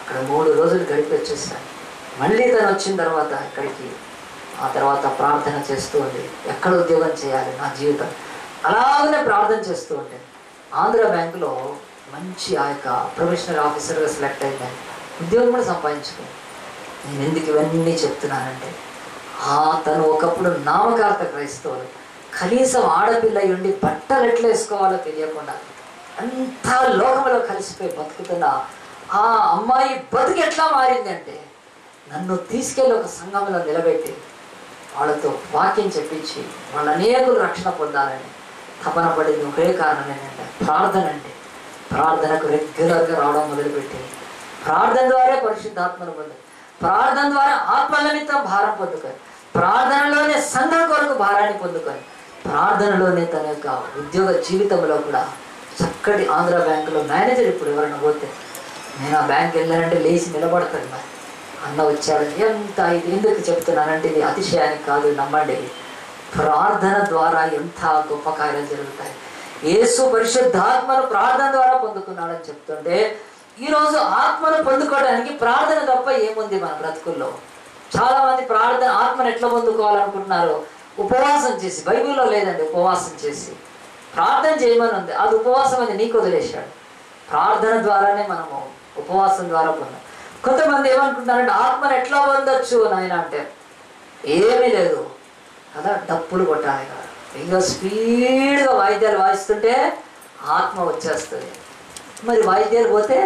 అక్కడ మూడు రోజులు గడిపి వచ్చేసాను మళ్ళీ తను వచ్చిన తర్వాత ఇక్కడికి ఆ తర్వాత ప్రార్థన చేస్తూ ఉంది ఎక్కడ ఉద్యోగం చేయాలి నా జీవితం అలాగనే ప్రార్థన చేస్తూ ఉంటే ఆంధ్ర బ్యాంకులో మంచి ఆ యొక్క ప్రొఫెషనల్ ఆఫీసర్గా సెలెక్ట్ అయిందని ఉద్యోగం కూడా సంపాదించుకుంది నేను ఎందుకు ఇవన్నీ చెప్తున్నానంటే ఆ తను ఒకప్పుడు నామకార్థ క్రైస్తవులు కనీసం ఆడపిల్ల అయి ఉండి బట్టలు ఎట్లా వేసుకోవాలో తెలియకుండా అంతా లోకంలో కలిసిపోయి బతుకుతున్న ఆ అమ్మాయి బతుకు ఎట్లా మారిందంటే నన్ను తీసుకెళ్ళి ఒక సంఘంలో నిలబెట్టి వాళ్ళతో వాక్యం చెప్పించి వాళ్ళ అనేకులు రక్షణ పొందాలని తపన పడింది ఒకే కారణం ఏంటంటే ప్రార్థన అండి ప్రార్థనకు రెగ్యులర్గా రావడం మొదలుపెట్టి ప్రార్థన ద్వారా పరిశుద్ధాత్మను పొంది ప్రార్థన ద్వారా ఆత్మ నిమిత్తం భారం పొందుకొని ప్రార్థనలోనే సంఘం కొరకు భారాన్ని పొందుకొని ప్రార్థనలోనే తన యొక్క ఉద్యోగ జీవితంలో కూడా చక్కటి ఆంధ్ర బ్యాంకులో మేనేజర్ ఇప్పుడు ఎవరైనా పోతే నేను ఆ బ్యాంక్ వెళ్ళానంటే లేచి నిలబడతాను మరి అన్న వచ్చాడు ఎంత ఇది ఎందుకు చెప్తున్నానంటే ఇది అతిశయానికి కాదు నమ్మండి ప్రార్థన ద్వారా ఎంత గొప్ప కార్యాలు జరుగుతాయి యేసు పరిశుద్ధాత్మను ప్రార్థన ద్వారా పొందుకున్నాడని చెప్తుంటే ఈరోజు ఆత్మను పొందుకోవడానికి ప్రార్థన తప్ప ఏముంది మన బ్రతుకుల్లో చాలా మంది ప్రార్థన ఆత్మను ఎట్లా పొందుకోవాలనుకుంటున్నారు ఉపవాసం చేసి బైబిల్లో లేదండి ఉపవాసం చేసి ప్రార్థన చేయమని ఉంది అది ఉపవాసం అది నీకు వదిలేశాడు ప్రార్థన ద్వారానే మనము ఉపవాసం ద్వారా పొందాం కొంతమంది ఏమనుకుంటున్నారంటే ఆత్మను ఎట్లా పొందొచ్చు నాయన అంటే ఏమీ లేదు కదా డప్పులు కొట్టాలి కదా ఇంకా స్పీడ్గా వాయిద్యాలు వాయిస్తుంటే ఆత్మ వచ్చేస్తుంది మరి వాయిద్యాలు పోతే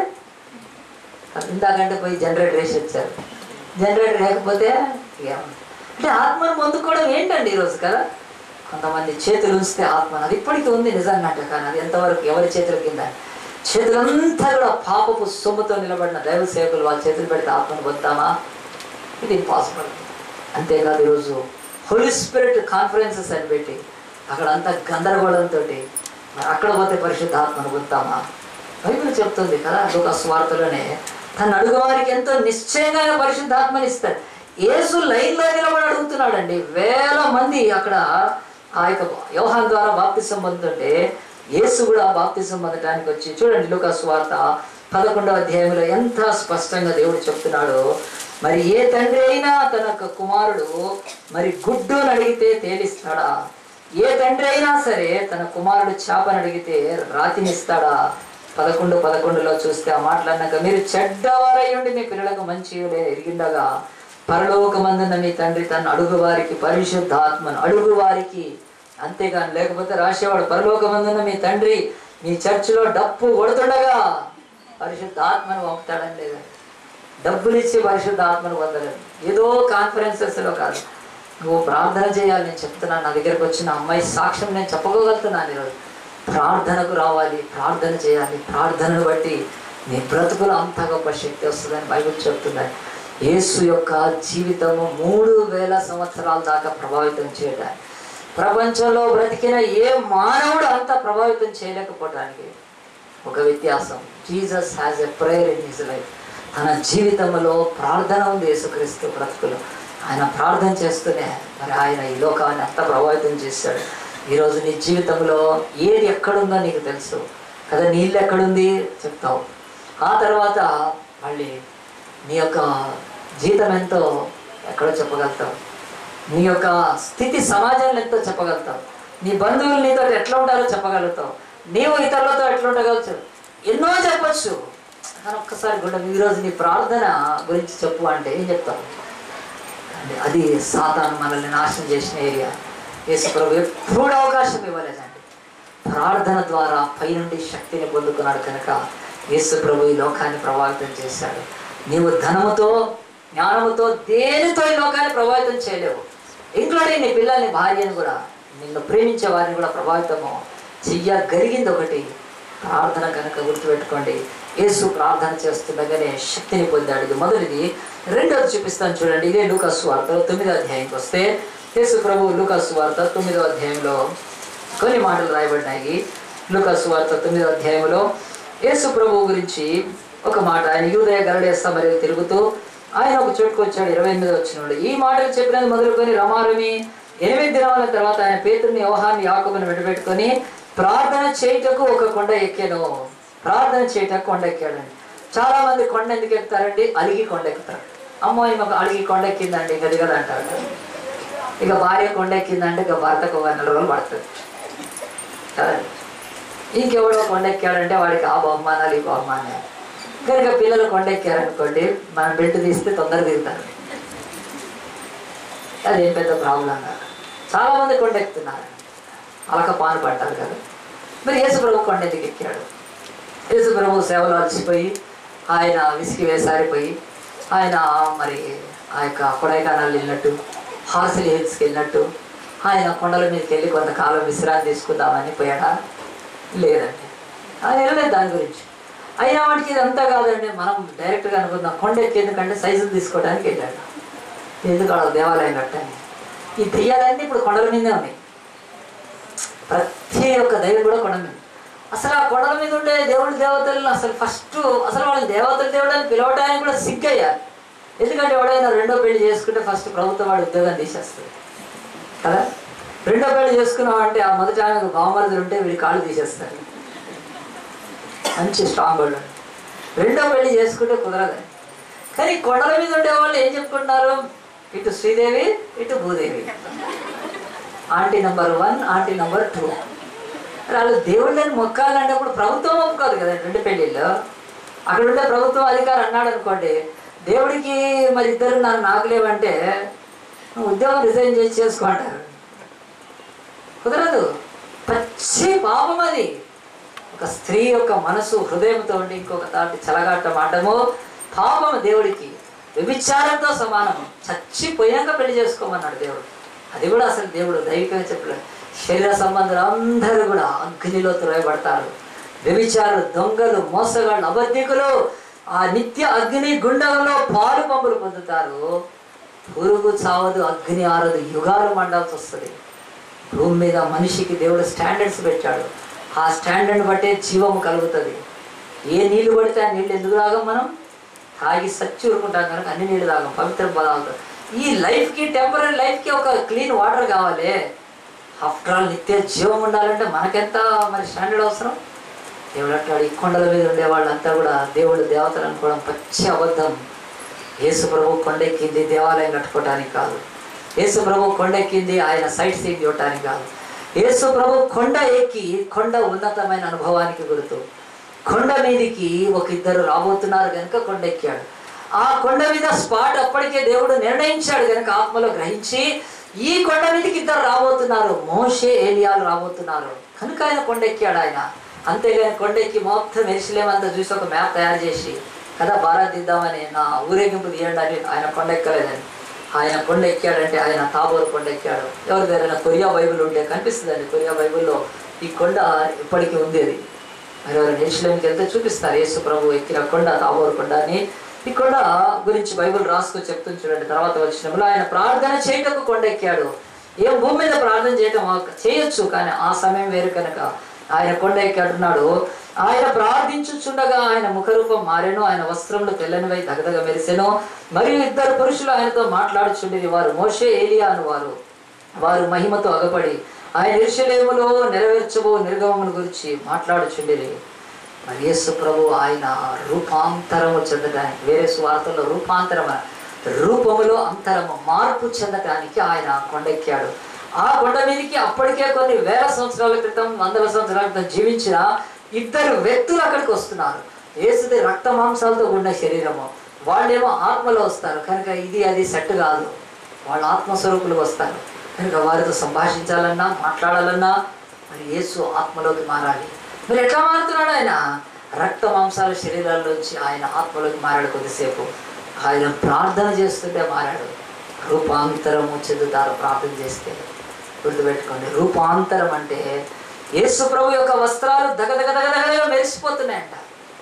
ఇందాకంటే పోయి జనరేటర్ వేసి వచ్చారు జనరేటర్ లేకపోతే ఏముంది అంటే ఆత్మను పొందుకోవడం ఏంటండి ఈరోజు కదా కొంతమంది చేతులు ఉంచితే ఆత్మ అది ఇప్పటికీ ఉంది నిజంగా అంటే కానీ అది ఎంతవరకు ఎవరి చేతుల కింద చేతులంతా కూడా పాపపు సొమ్ముతో నిలబడిన దైవ సేవకులు వాళ్ళ చేతులు పెడితే ఆత్మను పొందుతామా ఇది ఇంపాసిబుల్ అంతేకాదు ఈరోజు హోలీ స్పిరిట్ కాన్ఫరెన్సెస్ అని పెట్టి అక్కడ అంతా గందరగోళంతో మరి అక్కడ పోతే పరిశుద్ధ ఆత్మను పొందుతామా బైబిల్ చెప్తుంది కదా లోక స్వార్థలోనే తన అడుగు వారికి ఎంతో నిశ్చయంగా ఆయన పరిశుద్ధాత్మని ఇస్తాడు యేసు లైన్లో నిలబడి అడుగుతున్నాడండి వేల మంది అక్కడ ఆ యొక్క వ్యవహారం ద్వారా బాప్తిసం పొందుతుంటే యేసు కూడా బాప్తిసం పొందడానికి వచ్చి చూడండి లోక స్వార్థ పదకొండవ అధ్యాయంలో ఎంత స్పష్టంగా దేవుడు చెప్తున్నాడు మరి ఏ తండ్రి అయినా తన యొక్క కుమారుడు మరి గుడ్డును అడిగితే తేలిస్తాడా ఏ తండ్రి అయినా సరే తన కుమారుడు చేపను అడిగితే రాతినిస్తాడా పదకొండు పదకొండులో చూస్తే ఆ మాటలన్నాక మీరు చెడ్డవారయ్యండి మీ పిల్లలకు మంచి ఎరిగిండగా పరలోకమందున్న మీ తండ్రి తన అడుగు వారికి పరిశుద్ధాత్మను అడుగు వారికి అంతేగాని లేకపోతే రాసేవాడు పరలోకమందున్న మీ తండ్రి మీ చర్చిలో డప్పు కొడుతుండగా పరిశుద్ధాత్మను పంపుతాడని లేదండి డబ్బులు ఇచ్చి పరిశుద్ధ ఆత్మను పొందలేదు ఏదో కాన్ఫరెన్సెస్లో కాదు నువ్వు ప్రార్థన చేయాలి నేను చెప్తున్నాను నా దగ్గరకు వచ్చిన అమ్మాయి సాక్ష్యం నేను చెప్పుకోగలుగుతున్నాను ఈరోజు ప్రార్థనకు రావాలి ప్రార్థన చేయాలి ప్రార్థనను బట్టి నీ బ్రతుకులు అంత గొప్ప శక్తి వస్తుందని బైబిల్ చెప్తున్నాయి యేసు యొక్క జీవితము మూడు వేల సంవత్సరాల దాకా ప్రభావితం చేయడానికి ప్రపంచంలో బ్రతికిన ఏ మానవుడు అంత ప్రభావితం చేయలేకపోవడానికి ఒక వ్యత్యాసం Jesus has a prayer in his life తన జీవితంలో ప్రార్థన ఉంది యేసుక్రీస్తు బ్రతుకులో ఆయన ప్రార్థన చేస్తూనే మరి ఆయన ఈ లోకాన్ని అంత ప్రభావితం చేశాడు ఈరోజు నీ జీవితంలో ఏది ఎక్కడుందో నీకు తెలుసు కదా నీళ్ళు ఎక్కడుంది చెప్తావు ఆ తర్వాత మళ్ళీ నీ యొక్క జీతం ఎంతో ఎక్కడో చెప్పగలుగుతావు నీ యొక్క స్థితి సమాజంలో ఎంతో చెప్పగలుగుతావు నీ బంధువులు నీతో ఎట్లా ఉంటారో చెప్పగలుగుతావు నీవు ఇతరులతో ఎట్లా ఉండగలచ్చు ఎన్నో చెప్పొచ్చు కానీ ఒక్కసారి కూడా ఈరోజు నీ ప్రార్థన గురించి చెప్పు అంటే ఏం చెప్తావు అంటే అది సాతాను మనల్ని నాశనం చేసిన ఏరియా యేసు ప్రభు ఎప్పుడు అవకాశం ఇవ్వలేదండి ప్రార్థన ద్వారా పైనుండి శక్తిని పొందుకున్నాడు కనుక యేసు ప్రభు ఈ లోకాన్ని ప్రభావితం చేశాడు నీవు ధనముతో జ్ఞానముతో దేనితో ఈ లోకాన్ని ప్రభావితం చేయలేవు ఇంక్లూడింగ్ నీ పిల్లల్ని భార్యను కూడా నిన్ను ప్రేమించే వారిని కూడా ప్రభావితము చెయ్యగలిగింది ఒకటి ప్రార్థన కనుక గుర్తుపెట్టుకోండి యేసు ప్రార్థన చేస్తుండగానే శక్తిని పొందాడు ఇది మొదటిది రెండోది చూపిస్తాను చూడండి ఇదే లూకాసు వార్త తొమ్మిదో అధ్యాయంకి వస్తే యేసు ప్రభు లూకాసు వార్త తొమ్మిదో అధ్యాయంలో కొన్ని మాటలు రాయబడ్డాయి లూకాసు వార్త తొమ్మిదో అధ్యాయంలో యేసు ప్రభు గురించి ఒక మాట ఆయన యూదయ గరడేస్తా మరియు తిరుగుతూ ఆయన ఒక చోటుకు వచ్చాడు ఇరవై ఎనిమిది వచ్చినాడు ఈ మాటలు చెప్పినది మొదలుకొని రమారమి ఎనిమిది దినాల తర్వాత ఆయన పేతుని వ్యవహాన్ని యాకబుని వెంటబెట్టుకొని ప్రార్థన చేయుటకు ఒక కొండ ఎక్కాను ప్రార్థన చేయటకు కొండ ఎక్కాడండి చాలా మంది కొండ ఎందుకు ఎక్కుతారండి అలిగి కొండ ఎక్కుతారు అమ్మో ఈమె అలిగి కొండ ఎక్కిందండి ఇక దిగదు అంటారు ఇక భార్య కొండ ఎక్కిందంటే ఇక భర్తకు ఒక నెల రోజులు పడుతుంది కదండి ఇంకెవడో కొండ ఎక్కాడంటే వాడికి ఆ బహుమానాలు ఈ బహుమానాలు కనుక పిల్లలు కొండ ఎక్కారనుకోండి మనం బెల్ట్ తీస్తే తొందరగా దిగుతారు అదేం పెద్ద ప్రాబ్లం కాదు చాలా మంది కొండ ఎక్కుతున్నారు అలక పాను పడ్డారు కదా మరి యేసు ప్రభు కొండ ఎందుకు ఎక్కాడు యేసు ప్రభు సేవలు అలసిపోయి ఆయన విసికి వేసారిపోయి ఆయన మరి ఆ యొక్క కొడైకానాలు వెళ్ళినట్టు హార్సిల్ హిల్స్కి వెళ్ళినట్టు ఆయన కొండల మీదకి వెళ్ళి కొంతకాలం విశ్రాంతి తీసుకుందామని పోయాడా లేదండి ఆయన వెళ్ళలేదు దాని గురించి అయినా వాడికి ఇది అంతా కాదండి మనం డైరెక్ట్గా అనుకుందాం కొండ ఎక్కి ఎందుకంటే సైజులు తీసుకోవడానికి వెళ్ళాడు ఎందుకు అక్కడ దేవాలయం కట్టాలి ఈ దెయ్యాలన్నీ ఇప్పుడు కొండల మీదే ఉన్నాయి ప్రతి ఒక్క దైవం కూడా కొండ మీద అసలు ఆ కొండల మీద ఉండే దేవుడి దేవతలను అసలు ఫస్ట్ అసలు వాళ్ళని దేవతల దేవుడు అని పిలవడానికి కూడా సిగ్గయ్యారు ఎందుకంటే ఎవడైనా రెండో పెళ్లి చేసుకుంటే ఫస్ట్ ప్రభుత్వం వాడి ఉద్యోగం తీసేస్తుంది కదా రెండో పెళ్లి చేసుకున్నాం అంటే ఆ మొదటి ఆమెకు బావమరుదులు ఉంటే వీడి కాళ్ళు తీసేస్తారు మంచి స్ట్రాంగ్ వాళ్ళు రెండో పెళ్లి చేసుకుంటే కుదరదు కానీ కొండల మీద ఉండే వాళ్ళు ఏం చెప్పుకుంటున్నారు ఇటు శ్రీదేవి ఇటు Bhudevi aunty number one aunty number two వాళ్ళు దేవుళ్ళని మొక్కాలంటే అప్పుడు ప్రభుత్వం ఒప్పుకోదు కదా రెండు పెళ్ళిళ్ళు అక్కడ ఉండే ప్రభుత్వం అధికారి అన్నాడు అనుకోండి దేవుడికి మరి ఇద్దరు నాకు నాకు లేవంటే నువ్వు ఉద్యోగం రిజైన్ చేసి చేసుకుంటారు కుదరదు పచ్చి పాపం అది ఒక స్త్రీ యొక్క మనసు హృదయంతో ఉండి ఇంకొక తాటి చలగాటం ఆడము పాపము దేవుడికి వ్యభిచారంతో సమానము చచ్చిపోయాక పెళ్లి చేసుకోమన్నాడు దేవుడు అది కూడా అసలు దేవుడు దైవికంగా చెప్పలేదు శరీర సంబంధులు అందరూ కూడా అగ్నిలో త్రోయబడతారు వ్యభిచారులు దొంగలు మోసగాళ్ళు అబద్ధికులు ఆ నిత్య అగ్ని గుండంలో పాలు పంపులు పొందుతారు పురుగు చావదు అగ్ని ఆరదు యుగాలు మండాల్సి వస్తుంది భూమి మీద మనిషికి దేవుడు స్టాండర్డ్స్ పెట్టాడు ఆ స్టాండర్డ్ బట్టే జీవము కలుగుతుంది ఏ నీళ్లు పడితే ఆ నీళ్ళు ఎందుకు తాగం మనం తాగి సచ్చి ఊరుకుంటాం కనుక అన్ని నీళ్ళు తాగం పవిత్ర పదాలతో ఈ లైఫ్కి టెంపరీ లైఫ్కి ఒక క్లీన్ వాటర్ కావాలి ఆఫ్టర్ ఆల్ నిత్య జీవం ఉండాలంటే మనకెంత మరి స్టాండర్డ్ అవసరం దేవుడు అంటాడు ఈ కొండల మీద ఉండే వాళ్ళంతా కూడా దేవుడు దేవతలు అనుకోవడం పచ్చి అబద్ధం యేసు ప్రభు కొండెక్కింది దేవాలయం కట్టుకోవటానికి కాదు యేసు ప్రభు కొండెక్కింది ఆయన సైట్ సీన్ చూడటానికి కాదు యేసు ప్రభు కొండ ఎక్కి కొండ ఉన్నతమైన అనుభవానికి గుర్తు కొండ మీదికి ఒక ఇద్దరు రాబోతున్నారు కనుక కొండ ఎక్కాడు ఆ కొండ మీద స్పాట్ అప్పటికే దేవుడు నిర్ణయించాడు కనుక ఆత్మలో గ్రహించి ఈ కొండ మీదకి ఇద్దరు రాబోతున్నారు మోషే ఏలియాలు రాబోతున్నారు కనుక ఆయన కొండెక్కాడు ఆయన అంతేగాని కొండెక్కి మొత్తం ఎరిసిలేమంతా చూసి ఒక మ్యాప్ తయారు చేసి కదా భారతీద్దామని నా ఊరేగింపు తీయండి అని ఆయన కొండెక్కలేదని ఆయన కొండ ఎక్కాడంటే ఆయన తాబోరు కొండ ఎక్కాడు ఎవరి దగ్గర కొరియా బైబిల్ ఉంటే కనిపిస్తుందండి కొరియా బైబిల్లో ఈ కొండ ఇప్పటికీ ఉంది అది మరి ఎవరు ఎరుసలేంకి వెళ్తే చూపిస్తారు యేసు ప్రభు ఎక్కిన కొండ తాబోరు కొండ అని ఈ కొండ గురించి బైబిల్ రాసుకొని చెప్తుంది చూడండి తర్వాత వచ్చినప్పుడు ఆయన ప్రార్థన చేయటకు కొండ ఎక్కాడు ఏం భూమి మీద ప్రార్థన చేయటం ఆ- చేయొచ్చు కానీ ఆ సమయం వేరు కనుక ఆయన కొండ ఎక్కాడున్నాడు ఆయన ప్రార్థించుచుండగా ఆయన ముఖరూపం మారెను ఆయన వస్త్రములు తెల్లనివై దగదగ మెరిసెను మరియు ఇద్దరు పురుషులు ఆయనతో మాట్లాడుచుండేది వారు మోషే ఏలియా అని వారు వారు మహిమతో అగపడి ఆయన ఇరుషలేములో నెరవేర్చబో నిర్గమముల గురించి మాట్లాడుచుండేది మరి యేసు ప్రభు ఆయన రూపాంతరము చెందడానికి వేరే సువార్తల్లో రూపాంతరం అన- రూపములో అంతరము మార్పు చెందటానికి ఆయన కొండెక్కాడు ఆ కొండ మీదకి అప్పటికే కొన్ని వేల సంవత్సరాల క్రితం వందల సంవత్సరాల క్రితం జీవించిన ఇద్దరు వ్యక్తులు అక్కడికి వస్తున్నారు యేసుది రక్త మాంసాలతో కూడిన శరీరము వాళ్ళేమో ఆత్మలో వస్తారు కనుక ఇది అది సెట్ కాదు వాళ్ళ ఆత్మస్వరూపులకు వస్తారు కనుక వారితో సంభాషించాలన్నా మాట్లాడాలన్నా మరి యేసు ఆత్మలోకి మారాలి మరి ఎట్లా మారుతున్నాడు ఆయన రక్త మాంసాల శరీరాల్లోంచి ఆయన ఆత్మలోకి మారాడు కొద్దిసేపు ఆయన ప్రార్థన చేస్తుంటే మారాడు రూపాంతరము చెందుతారు ప్రార్థన చేస్తే గుర్తుపెట్టుకోండి రూపాంతరం అంటే యేసు ప్రభు యొక్క వస్త్రాలు దగదగ దగదగగా మెరిసిపోతున్నాయంట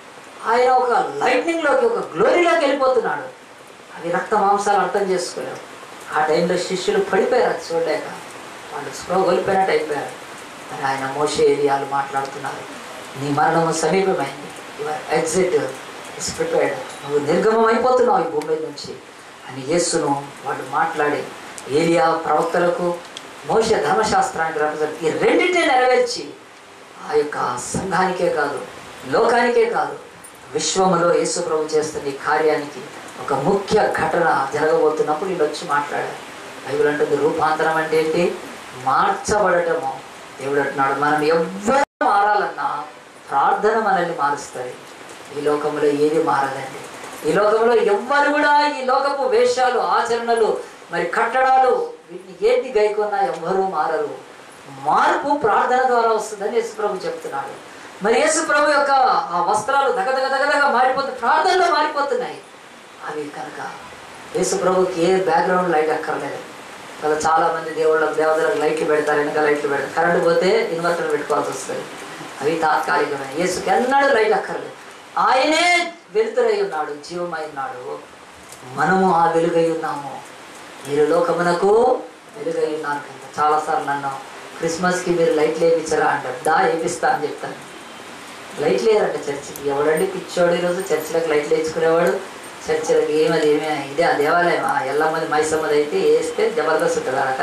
ఆయన ఒక లైట్నింగ్లోకి ఒక గ్లోరీలోకి వెళ్ళిపోతున్నాడు అది రక్త మాంసాలు అర్థం చేసుకోలేము ఆ టైంలో శిష్యులు పడిపోయారు అది చూడలేక వాళ్ళు స్పృహ కోల్పోయినట్టు అయిపోయారు మరి ఆయన మోసే ఏరియాలు మాట్లాడుతున్నారు నీ మరణము సమీపమైంది యువర్ ఎగ్జిట్ ఇస్ ప్రిపేర్డ్ నువ్వు నిర్గమం అయిపోతున్నావు ఈ భూమి మీద నుంచి అని యేసును వాళ్ళు మాట్లాడి ఏలియా ప్రవక్తలకు మోసే ధర్మశాస్త్రానికి represent ఈ రెండింటిని నెరవేర్చి ఆ యొక్క సంఘానికే కాదు లోకానికే కాదు విశ్వములో యేసు ప్రభు చేస్తున్న ఈ కార్యానికి ఒక ముఖ్య ఘటన జరగబోతున్నప్పుడు వీళ్ళు వచ్చి మాట్లాడారు బైబిల్ అంటుంది రూపాంతరం అంటే ఏంటి మార్చబడటము దేవుడు అంటున్నాడు మనం ఎవ్వరు మారాలన్నా ప్రార్థన మనల్ని మారుస్తుంది ఈ లోకంలో ఏది మారదండి ఈ లోకంలో ఎవ్వరు కూడా ఈ లోకపు వేషాలు ఆచరణలు మరి కట్టడాలు వీటిని ఏంటి గైకొన్నా ఎవ్వరూ మారరు మార్పు ప్రార్థన ద్వారా వస్తుందని యేసుప్రభు చెప్తున్నాడు మరి యేసుప్రభు యొక్క ఆ వస్త్రాలు దగదగ దగదగ మారిపోతు ప్రార్థనలో మారిపోతున్నాయి అవి కనుక యేసుప్రభుకి ఏ బ్యాక్గ్రౌండ్ లైట్ అక్కర్లేదు కదా చాలా మంది దేవుళ్ళకు దేవతలకు లైట్లు పెడతారు వెనక లైట్లు పెడతారు కరెంటు పోతే ఇన్వర్టర్ పెట్టుకోవాల్సి వస్తుంది అవి తాత్కాలికమైన యేసుకి ఎన్నడూ లైట్ అక్కర్లేదు ఆయనే వెలుతురై ఉన్నాడు జీవమై ఉన్నాడు మనము ఆ వెలుగై ఉన్నాము మీరు లోకమునకు వెలుగై ఉన్నాను కనుక చాలాసార్లు నన్ను క్రిస్మస్కి మీరు లైట్లు వేయించరా అంటారు దా వేపిస్తా అని చెప్తాను లైట్ లేదంట చర్చికి ఎవడండి పిచ్చోడు ఈరోజు చర్చిలకు లైట్లు వేయించుకునేవాడు చర్చిలకు ఏమది ఏమి ఇదే ఆ దేవాలయం ఆ ఎల్లమ్మది మైసమ్మది అయితే వేస్తే జబర్దస్త్ ఉంటుంది అక్కడ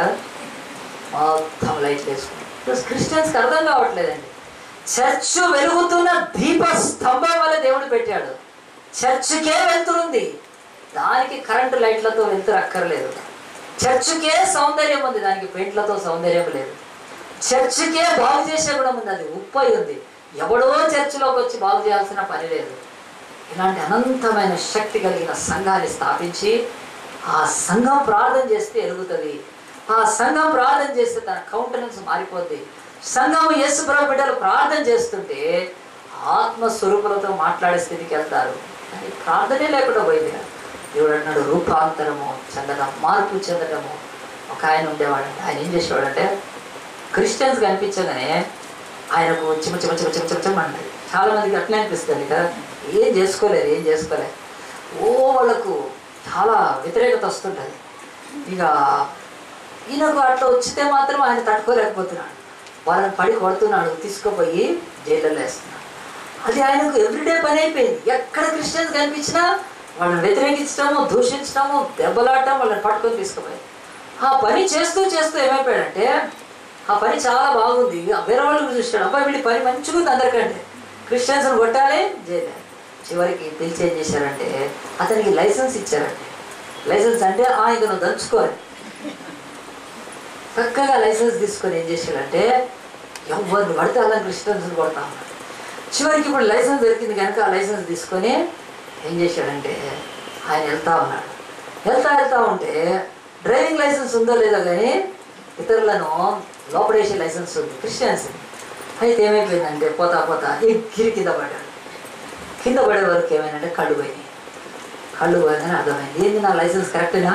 మొత్తం లైట్లు వేసుకుంటాం ఈరోజు క్రిస్టియన్స్కి అర్థం కావట్లేదండి చర్చ్ వెలుగుతున్న దీప స్తంభం వల్ల దేవుడు పెట్టాడు చర్చికే వెళ్తుంది దానికి కరెంటు లైట్లతో వెళ్తురు అక్కర్లేదు చర్చికే సౌందర్యం ఉంది దానికి పెయింట్లతో సౌందర్యం లేదు చర్చికే బాగు చేసే గుణం ఉంది అది ఉప్పై ఉంది ఎవడో చర్చిలోకి వచ్చి బాగు చేయాల్సిన పని లేదు ఇలాంటి అనంతమైన శక్తి కలిగిన సంఘాన్ని స్థాపించి ఆ సంఘం ప్రార్థన చేస్తే ఎలుగుతుంది ఆ సంఘం ప్రార్థన చేస్తే తన కౌంటెనెన్స్ మారిపోద్ది సంఘం యేసు ప్రభు బిడ్డలు ప్రార్థన చేస్తుంటే ఆత్మ స్వరూపులతో మాట్లాడే స్థితికి వెళ్తారు కానీ ప్రార్థనే లేకుండా పోయింది కదా దేవుడు అన్నాడు రూపాంతరము చెందడం మార్పు చెందడము ఒక ఆయన ఉండేవాడంటే ఆయన ఏం చేసేవాడంటే క్రిస్టియన్స్ కనిపించగానే ఆయనకు చిమ చిమ చిమ చిమ చిమ చిమ అంటది చాలా మందికి అట్లే అనిపిస్తుంది కదా ఏం చేసుకోలేరు ఏం చేసుకోలేరు ఓ వాళ్ళకు చాలా వ్యతిరేకత వస్తుంటుంది ఇక ఈయనకు అట్లా వచ్చితే మాత్రం ఆయన తట్టుకోలేకపోతున్నాడు వాళ్ళని పడి కొడుతున్నాడు తీసుకుపోయి జైల్లో వేస్తున్నాడు అది ఆయనకు ఎవ్రీడే పని అయిపోయింది ఎక్కడ క్రిస్టియన్స్ కనిపించినా వాళ్ళని వ్యతిరేకించడము దూషించడము దెబ్బలాడటం వాళ్ళని పట్టుకొని తీసుకుపోయి ఆ పని చేస్తూ చేస్తూ ఏమైపోయాడంటే ఆ పని చాలా బాగుంది ఆ వేరే వాళ్ళకి చూస్తాడు అబ్బాయి వీడి పని మంచిగా ఉంది అందరికంటే క్రిస్టియన్స్ని కొట్టాలి చేయలేదు చివరికి పిలిచి ఏం చేశారంటే అతనికి లైసెన్స్ ఇచ్చారంటే లైసెన్స్ అంటే ఆ ఇక నువ్వు దంచుకోవాలి చక్కగా లైసెన్స్ తీసుకొని ఏం చేశాడంటే ఎవరిని పడితే అలా క్రిస్టియన్స్ని కొడతా ఉన్నాడు చివరికి ఇప్పుడు లైసెన్స్ దొరికింది కనుక ఆ లైసెన్స్ తీసుకొని ఏం చేశాడంటే ఆయన వెళ్తా ఉన్నాడు వెళ్తా వెళ్తా ఉంటే డ్రైవింగ్ లైసెన్స్ ఉందో లేదో కానీ ఇతరులను లోపడేసే లైసెన్స్ ఉంది క్రిస్టియన్స్ అయితే ఏమైపోయిందంటే పోతా పోతా ఎగిరి కింద పడ్డాడు కింద పడే వరకు ఏమైందంటే కళ్ళు పోయినాయి కళ్ళు పోయిందని అర్థమైంది ఏంది నా లైసెన్స్ కరెక్టేనా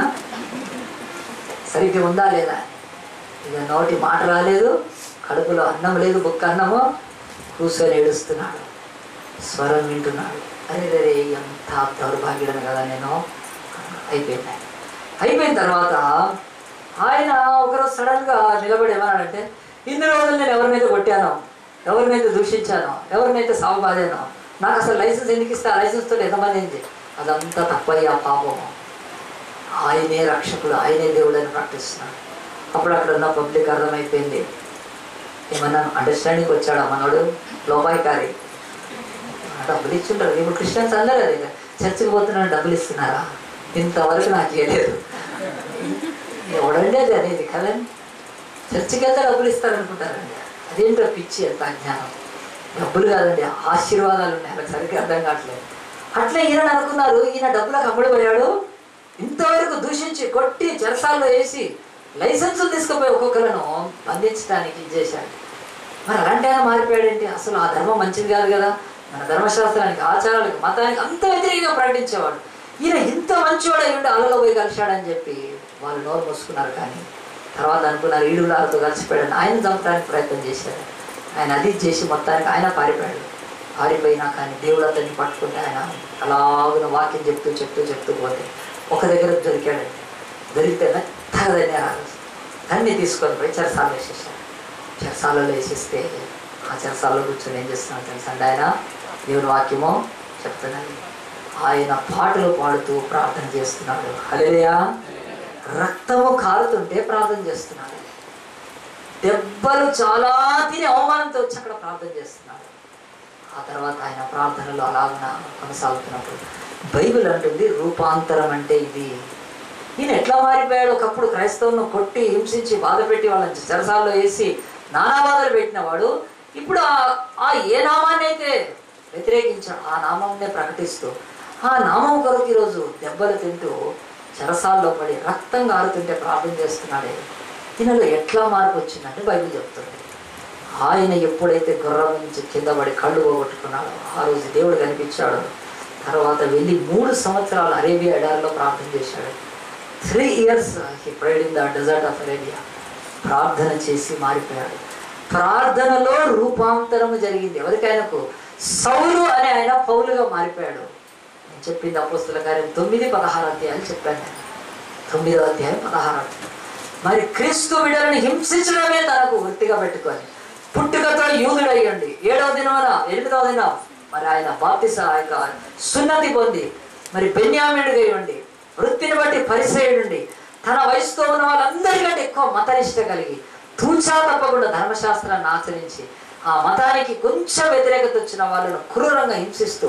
సరిగ్గా ఉందా లేదా ఇక నోటి మాట రాలేదు కడుపులో అన్నం లేదు బుక్క అన్నము కూర్చొని ఏడుస్తున్నాడు స్వరం వింటున్నాడు అరే రే ఎంత దౌర్భాగ్యుడను కదా నేను అయిపోయింది అయిపోయిన తర్వాత ఆయన ఒకరోజు సడన్గా నిలబడి ఏమన్నాడంటే ఇన్ని రోజులు నేను ఎవరినైతే కొట్టానో ఎవరినైతే దూషించానో ఎవరినైతే సాగు బాధానో నాకు అసలు లైసెన్స్ ఎందుకు ఇస్తే ఆ లైసెన్స్ తోటి ఎంతమంది ఏంటి అదంతా తప్పయ్యా పాపం ఆయనే రక్షకుడు ఆయనే దేవుడు అని ప్రకటిస్తున్నాడు అప్పుడు అక్కడ ఉన్న పబ్లిక్ అర్థమైపోయింది ఏమన్నా అండర్స్టాండింగ్ వచ్చాడా మనోడు లోపాయికారి డబ్బులు ఇచ్చుంటారు ఇప్పుడు క్రిస్టియన్స్ అందరూ అదే చర్చికి పోతున్నాడు డబ్బులు ఇస్తున్నారా ఇంతవరకు నాకు ఇవ్వలేదు ఎవడండి అది అనేది కదండి చర్చికి వెళ్తే డబ్బులు ఇస్తారనుకుంటారండి అదేంటో పిచ్చి ఎంత అజ్ఞానం డబ్బులు కాదండి ఆశీర్వాదాలు ఉన్నాయి వాళ్ళకి సరిగ్గా అర్థం కావట్లేదు అట్లా ఈయన అనుకున్నారు ఈయన డబ్బులకు అమ్ముడుపోయాడు ఇంతవరకు దూషించి కొట్టి చెరసాల్లో వేసి లైసెన్సులు తీసుకుపోయి ఒక్కొక్కలను బంధించడానికి ఇచ్చేశాడు మరి అలాంటి ఆయన మారిపోయాడేంటి అసలు ఆ ధర్మం మంచిది కాదు కదా మన ధర్మశాస్త్రానికి ఆచారాలకు మతానికి అంత వ్యతిరేకంగా ప్రకటించేవాడు ఈయన ఇంత మంచివాడు అయ్యి ఉండి అలలో పోయి కలిశాడని చెప్పి వాళ్ళు నోరు మూసుకున్నారు కానీ తర్వాత అనుకున్నారు ఈడులాలతో కలిసిపోయాడని ఆయన చంపడానికి ప్రయత్నం చేశారు ఆయన అది చేసి మొత్తానికి ఆయన పారిపోయాడు పారిపోయినా కానీ దేవుడు అతన్ని పట్టుకుంటే ఆయన అలాగున వాక్యం చెప్తూ చెప్తూ చెప్తూ పోతే ఒక దగ్గర దొరికాడండి దొరికితే మెత్తగా ధన్యాలు దాన్ని తీసుకొని పోయి చెరసాలలో వేసేసాడు చెరసాలలో వేసేస్తే ఆ చెరసాలలో కూర్చొని ఏం చేస్తున్నాడు తెలుసా అండి ఆయన దేవుని వాక్యము చెప్తున్నాడు ఆయన పాటలు పాడుతూ ప్రార్థన చేస్తున్నాడు హలేయా రక్తము కారుతుంటే ప్రార్థన చేస్తున్నాడు దెబ్బలు చాలా తిని అవమానంతో వచ్చి అక్కడ ప్రార్థన చేస్తున్నాడు ఆ తర్వాత ఆయన ప్రార్థనలో అలాగున కొనసాగుతున్నప్పుడు బైబిల్ అంటుంది రూపాంతరం అంటే ఇది ఈయన ఎట్లా మారిపోయాడు ఒకప్పుడు క్రైస్తవులను కొట్టి హింసించి బాధ పెట్టి వాళ్ళని చెరసాల్లో వేసి నానా బాధలు పెట్టినవాడు ఇప్పుడు ఆ- ఆ ఏ నామాన్ని అయితే వ్యతిరేకించాడు ఆ నామంనే ప్రకటిస్తూ ఆ నామం కొరకు ఈరోజు దెబ్బలు తింటూ చెరసాల్లో పడి రక్తం కారుతుంటే ప్రార్థన చేస్తున్నాడే ఈయనలో ఎట్లా మార్పు వచ్చిందంటే బైబిల్ చెప్తుంది ఆయన ఎప్పుడైతే గుర్రం నుంచి కింద పడి కళ్ళు పోగొట్టుకున్నాడో ఆ రోజు దేవుడు కనిపించాడు తర్వాత వెళ్ళి మూడు సంవత్సరాలు అరేబియా ఎడారిలో ప్రార్థన చేశాడు three years he prayed in the desert of Arabia ప్రార్థన చేసి మారిపోయాడు ప్రార్థనలో రూపాంతరం జరిగింది ఎవరికి ఆయనకు సౌలు అనే ఆయన పౌలుగా మారిపోయాడు నేను చెప్పింది అపోస్తుల కార్యం తొమ్మిది పదహారు అధ్యాయాలు చెప్పాను నేను తొమ్మిదో అధ్యాయం పదహారు అధ్యాయం. మరి క్రీస్తు బిడ్డలను హింసించడమే తనకు వృత్తిగా పెట్టుకొని పుట్టుకతో యూదుడయ్యండి ఏడవ దినమున ఎనిమిదవ దినం మరి ఆయన బాప్తిస ఆ యొక్క సున్నతి పొంది మరి బెన్యామినుడిగా ఇవ్వండి వృత్తిని బట్టి పరిచయుడండి తన వయసుతో ఉన్న వాళ్ళందరికంటే ఎక్కువ మతనిష్ట కలిగి తూచా తప్పకుండా ధర్మశాస్త్రాన్ని ఆచరించి ఆ మతానికి కొంచెం వ్యతిరేకత వచ్చిన వాళ్ళను క్రూరంగా హింసిస్తూ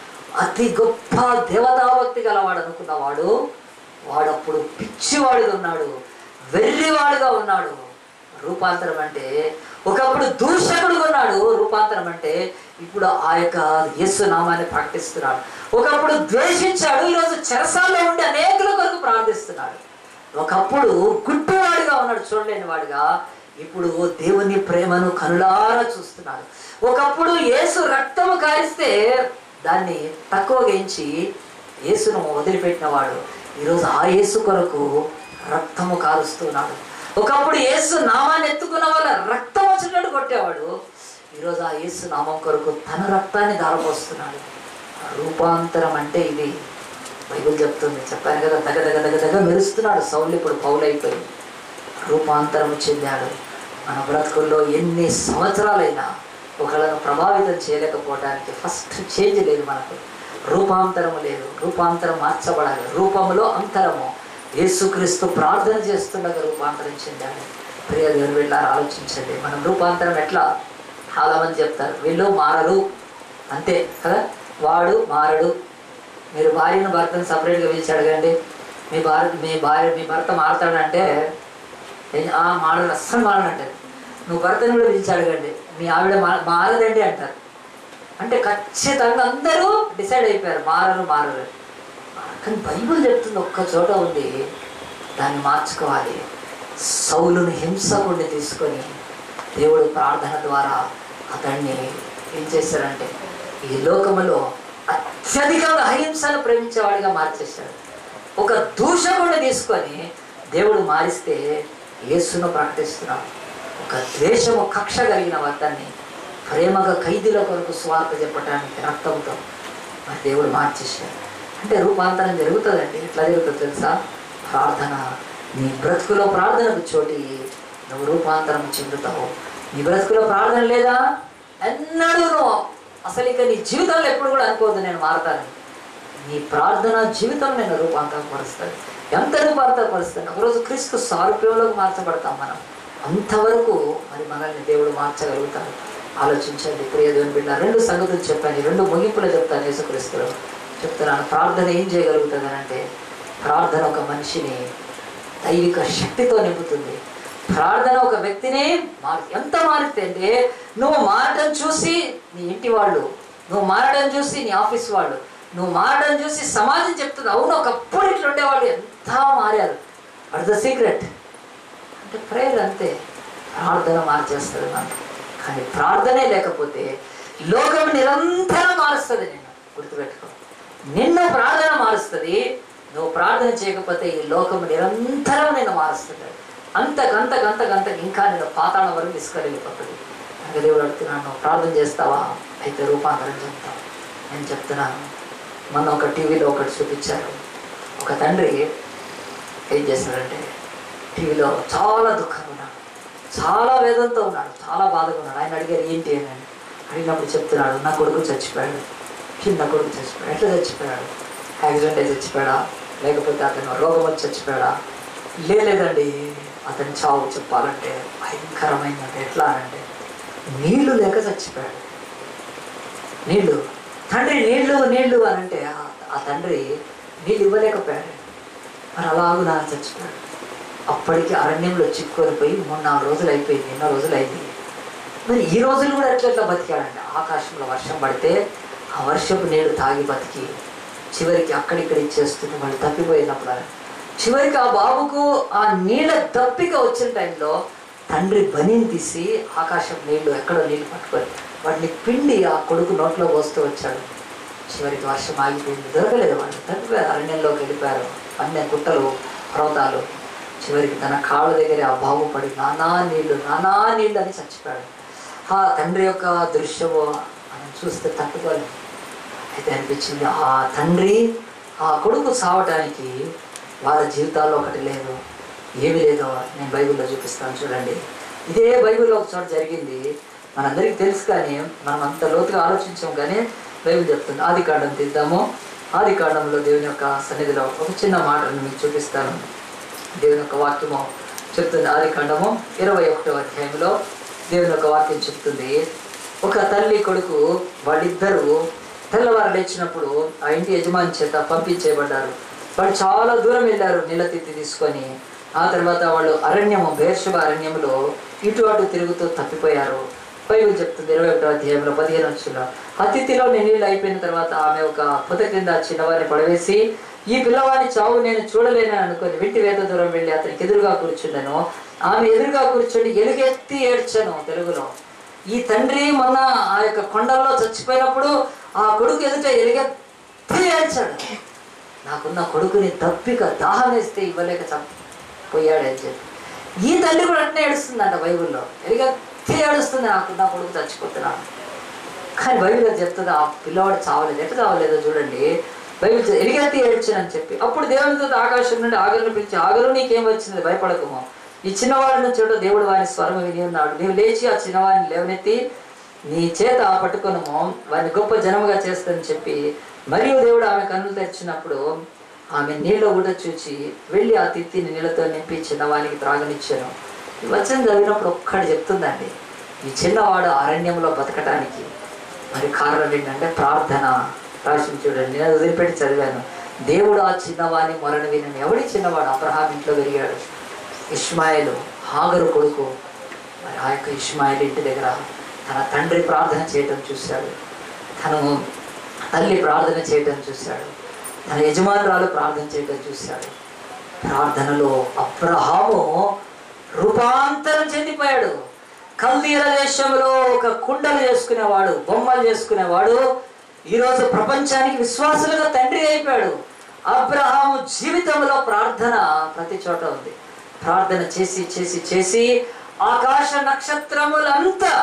అతి గొప్ప దేవతాభక్తి గలవాడు అనుకున్నవాడు వాడప్పుడు పిచ్చివాడిగా ఉన్నాడు వెర్రివాడుగా ఉన్నాడు రూపాంతరం అంటే ఒకప్పుడు దూషకుడుగా ఉన్నాడు రూపాంతరం అంటే ఇప్పుడు ఆ యొక్క యేసు నామాన్ని ప్రకటిస్తున్నాడు ఒకప్పుడు ద్వేషించాడు ఈరోజు చెరసాల్లో ఉండి అనేకుల కొరకు ప్రార్థిస్తున్నాడు ఒకప్పుడు గుడ్డివాడిగా ఉన్నాడు చూడలేని వాడిగా ఇప్పుడు దేవుని ప్రేమను కనులారా చూస్తున్నాడు ఒకప్పుడు యేసు రక్తము కారిస్తే దాన్ని తక్కువగా ఎంచి యేసును వదిలిపెట్టిన వాడు ఈరోజు ఆ యేసు కొరకు రక్తము కారుస్తున్నాడు ఒకప్పుడు యేసు నామాన్ని ఎత్తుకున్న వాళ్ళ రక్తం వచ్చినట్టు కొట్టేవాడు ఈరోజు ఆ యేసు నామం కొరకు తన రక్తాన్ని దారపోస్తున్నాడు ఆ రూపాంతరం అంటే ఇది బైబిల్ చెప్తుంది చెప్పాను కదా దగ్గ దగ్గ దగ్గ దగ్గ మెరుస్తున్నాడు సౌలు ఇప్పుడు పౌలైపోయి రూపాంతరం చెందాడు మన బ్రతుకుల్లో ఎన్ని సంవత్సరాలైనా ఒకళ్ళను ప్రభావితం చేయలేకపోవడానికి ఫస్ట్ చేంజ్ లేదు మనకు రూపాంతరము లేదు రూపాంతరం మార్చబడాలి రూపములో అంతరము యేసుక్రీస్తు ప్రార్థన చేస్తుండగా రూపాంతరం చెందాడు ప్రియ దేవుని వెళ్ళారు ఆలోచించండి మనం రూపాంతరం ఎట్లా చాలా మంది చెప్తారు వీళ్ళు మారరు అంతే కదా వాడు మారడు మీరు భార్యను భర్తను సపరేట్గా పిలిచి అడగండి మీ భార్య మీ భార్య మీ భర్త మారతాడంటే ఏం- ఆ మారడు అస్సలు మారడంటే నువ్వు భర్తను కూడా పిలిచి అడగండి మీ ఆవిడ మా మారదండి అంటారు అంటే ఖచ్చితంగా అందరూ డిసైడ్ అయిపోయారు మారరు మారరు కానీ బైబిల్ చెప్తుంది ఒక్క చోట ఉంది దాన్ని మార్చుకోవాలి సౌలుని హింసకుడిని తీసుకొని దేవుడు ప్రార్థన ద్వారా అతన్ని ఏం చేశారంటే ఈ లోకములో అత్యధికంగా అహింసను ప్రేమించేవాడిగా మార్చేశాడు ఒక దూషకుడిని తీసుకొని దేవుడు మారిస్తే యేసును ప్రకటిస్తున్నాడు ఒక ద్వేషము కక్ష కలిగిన అతన్ని ప్రేమగా ఖైదీల కొరకు స్వార్థ చెప్పడానికి రక్తంతో మరి దేవుడు మార్చేశాడు అంటే రూపాంతరం జరుగుతుందండి ఎట్లా జరుగుతుంది తెలుసా ప్రార్థన నీ బ్రతుకులో ప్రార్థనకు చోటి నువ్వు రూపాంతరం చెందుతావు నీ బ్రతుకులో ప్రార్థన లేదా ఎన్నడూ నువ్వు అసలు ఇక నీ జీవితంలో ఎప్పుడు కూడా అనుకోవద్దు నేను మారతాను నీ ప్రార్థన జీవితం నేను రూపాంతరపరుస్తాను ఎంత రూపాంతరపరుస్తాను ఒకరోజు క్రీస్తు సారూప్యంలోకి మార్చబడతాం మనం అంతవరకు మరి మనల్ని దేవుడు మార్చగలుగుతాడు ఆలోచించండి ప్రియ దేవుని బిడ్డ రెండు సంగతులు చెప్పాను ఈ రెండు ముగింపులు చెప్తాను యేసుక్రీస్తులో చెప్తున్నాను ప్రార్థన ఏం చేయగలుగుతుంది అంటే ప్రార్థన ఒక మనిషిని దైవిక శక్తితో నింపుతుంది ప్రార్థన ఒక వ్యక్తిని మారు ఎంత మారితే అంటే నువ్వు మారడం చూసి నీ ఇంటి వాళ్ళు నువ్వు మారడం చూసి నీ ఆఫీస్ వాళ్ళు నువ్వు మారడం చూసి సమాజం చెప్తుంది అవును ఒకప్పుడు ఇట్లా ఉండేవాళ్ళు ఎంత మారారు అట్ ద సీక్రెట్ అంటే ప్రేయర్ అంతే ప్రార్థన మార్చేస్తుంది మనం కానీ ప్రార్థనే లేకపోతే లోకం నిరంతరం మారుస్తుంది నేను గుర్తుపెట్టుకో నిన్ను ప్రార్థన మారుస్తుంది నువ్వు ప్రార్థన చేయకపోతే ఈ లోకం నిరంతరం నేను మారుస్తుంది అంతకంతకంతకంతకు ఇంకా నేను పాతాళం వరకు తీసుకెళ్ళిపోతుంది నాకు దేవుడు అడుగుతున్నాను నువ్వు ప్రార్థన చేస్తావా అయితే రూపాంతరం చెప్తావు నేను చెప్తున్నాను మొన్న ఒక టీవీలో ఒకటి చూపించారు ఒక తండ్రి ఏం చేస్తాడంటే టీవీలో చాలా దుఃఖంగా ఉన్నాడు చాలా వేదంతో ఉన్నాడు చాలా బాధగా ఉన్నాడు ఆయన అడిగారు ఏంటి అని అడిగినప్పుడు చెప్తున్నాడు నా కొడుకు చచ్చిపోయాడు చిన్న కొడుకు చచ్చిపోయాడు ఎట్లా చచ్చిపోయాడు యాక్సిడెంట్ అయి చచ్చిపోయాడా లేకపోతే అతను రోగం వచ్చి చచ్చిపోయాడా లేదండి అతని చావు చెప్పాలంటే భయంకరమైందంటే ఎట్లా అంటే నీళ్లు లేక చచ్చిపోయాడు నీళ్లు తండ్రి నీళ్లు నీళ్లు అని అంటే ఆ- ఆ తండ్రి నీళ్ళు ఇవ్వలేకపోయాడు మరి అలాగూ నా చచ్చిపోయాడు అప్పటికి అరణ్యంలో చిక్కుకొని పోయి మూడు నాలుగు రోజులు అయిపోయింది ఎన్నో రోజులు అయింది మరి ఈ రోజులు కూడా ఎట్లా ఎట్లా బతికాడంటే ఆకాశంలో వర్షం పడితే ఆ వర్షపు నీళ్లు తాగి బతికి చివరికి అక్కడిక్కడ ఇచ్చేస్తుంది వాళ్ళు తప్పిపోయినప్పుడు చివరికి ఆ బాబుకు ఆ నీళ్ళ దప్పిక వచ్చిన టైంలో తండ్రి బనీని తీసి ఆకాశం నీళ్లు ఎక్కడో నీళ్లు పట్టుకొని వాటిని పిండి ఆ కొడుకు నోట్లో పోస్తూ వచ్చాడు చివరికి వర్షం ఆగిపోయింది దొరకలేదు వాళ్ళు తప్పిపోయారు అరణ్యంలోకి వెళ్ళిపోయారు అన్ని గుట్టలు పర్వతాలు చివరికి తన కాళ్ళ దగ్గర ఆ బాబు పడి నానా నీళ్లు నానా నీళ్ళు అని చచ్చిపోయాడు ఆ తండ్రి యొక్క దృశ్యము మనం చూస్తే తట్టుకోలేదు అయితే అనిపించింది ఆ తండ్రి ఆ కొడుకు సావటానికి వాళ్ళ జీవితాల్లో ఒకటి లేదు ఏమీ లేదో నేను బైబిల్లో చూపిస్తాను చూడండి ఇదే బైబిల్లో ఒక చోట జరిగింది మనందరికీ తెలుసు కానీ మనం అంత లోతుగా ఆలోచించాం కానీ బైబిల్ చెప్తుంది ఆది కాండం తీద్దాము ఆది కాండంలో దేవుని యొక్క సన్నిధిలో ఒక చిన్న మాటను మీకు చూపిస్తాను దేవుని యొక్క వాక్యము చెప్తుంది ఆది కాండము ఇరవై ఒకటో అధ్యాయంలో దేవుని యొక్క వాక్యం చెప్తుంది ఒక తల్లి కొడుకు వాళ్ళిద్దరూ తెల్లవారు లేచినప్పుడు ఆ ఇంటి యజమాని చేత పంపించేయబడ్డారు వాళ్ళు చాలా దూరం వెళ్ళారు నీళ్ళతిత్తి తీసుకొని ఆ తర్వాత వాళ్ళు అరణ్యము బేర్షుభ అరణ్యంలో ఇటు అటు తిరుగుతూ తప్పిపోయారు బైబిల్ చెప్తుంది ఇరవై ఒకటో అధ్యాయంలో పదిహేను వచ్చిన అతిథిలో నీళ్ళు అయిపోయిన తర్వాత ఆమె ఒక పొద కింద చిన్నవారిని పడవేసి ఈ పిల్లవాని చావు నేను చూడలేనని అనుకుని వింటి వేత దూరం వెళ్ళి అతనికి ఎదురుగా కూర్చున్నాను ఆమె ఎదురుగా కూర్చుని ఎలుగెత్తి ఏడ్చాను తెలుగులో ఈ తండ్రి మొన్న ఆ యొక్క కొండల్లో చచ్చిపోయినప్పుడు ఆ కొడుకు ఎదుట ఎలుగెత్తి ఏడ్చాడు నాకున్న కొడుకుని తప్పిక దాహం వేస్తే ఇవ్వలేక చంపిపోయాడు అని చెప్పి ఈ తల్లి కూడా అట్నే ఏడుస్తుందంట బైబిల్లో ఎలుగెత్తి ఏడుస్తుంది నాకున్న కొడుకు చచ్చిపోతున్నాను కానీ బైబిల్ అది చెప్తుంది ఆ పిల్లవాడు చావలేదు ఎట్లా చావలేదో చూడండి బైబిల్ చె- ఎలుగెత్తి ఏడ్చానని చెప్పి అప్పుడు దేవునితో ఆకాశం నుండి ఆగరును పిలిచి ఆగరు నీకేం వచ్చింది భయపడకము ఈ చిన్నవాడిని చూడ దేవుడు వాని స్వరం విని ఉన్నాడు నీవు లేచి ఆ చిన్నవాడిని లేవనెత్తి నీ చేత పట్టుకొనము వారిని గొప్ప జనముగా చేస్తానని చెప్పి మరియు దేవుడు ఆమె కన్నులు తెరిచినప్పుడు ఆమె నీళ్ళ ఊట చూచి వెళ్ళి ఆ తిత్తిని నీళ్ళతో నింపి చిన్నవానికి త్రాగనిచ్చాను ఈ వచనం చదివినప్పుడు ఒక్కటి చెప్తుందండి ఈ చిన్నవాడు అరణ్యంలో బతకటానికి మరి కారణం ఏంటంటే ప్రార్థన రాసి చూడండి నేను వదిలిపెట్టి చదివాను దేవుడు ఆ చిన్నవాని మొరను వినని ఎవడి చిన్నవాడు అబ్రహాం ఇంట్లో పెరిగాడు ఇష్మాయిలు హాగరు కొడుకు మరి ఆ యొక్క ఇష్మాయిల్ ఇంటి దగ్గర తన తండ్రి ప్రార్థన చేయటం చూశాడు తను తల్లి ప్రార్థన చేయటం చూశాడు తన యజమానురాలు ప్రార్థన చేయటం చూశాడు ప్రార్థనలో అబ్రహాము రూపాంతరం చెందిపోయాడు కల్దీల దేశంలో ఒక కుండలు చేసుకునేవాడు బొమ్మలు చేసుకునేవాడు ఈరోజు ప్రపంచానికి విశ్వాసులుగా తండ్రి అయిపోయాడు అబ్రహాము జీవితంలో ప్రార్థన ప్రతి చోట ఉంది ప్రార్థన చేసి చేసి చేసి ఆకాశ నక్షత్రములంతా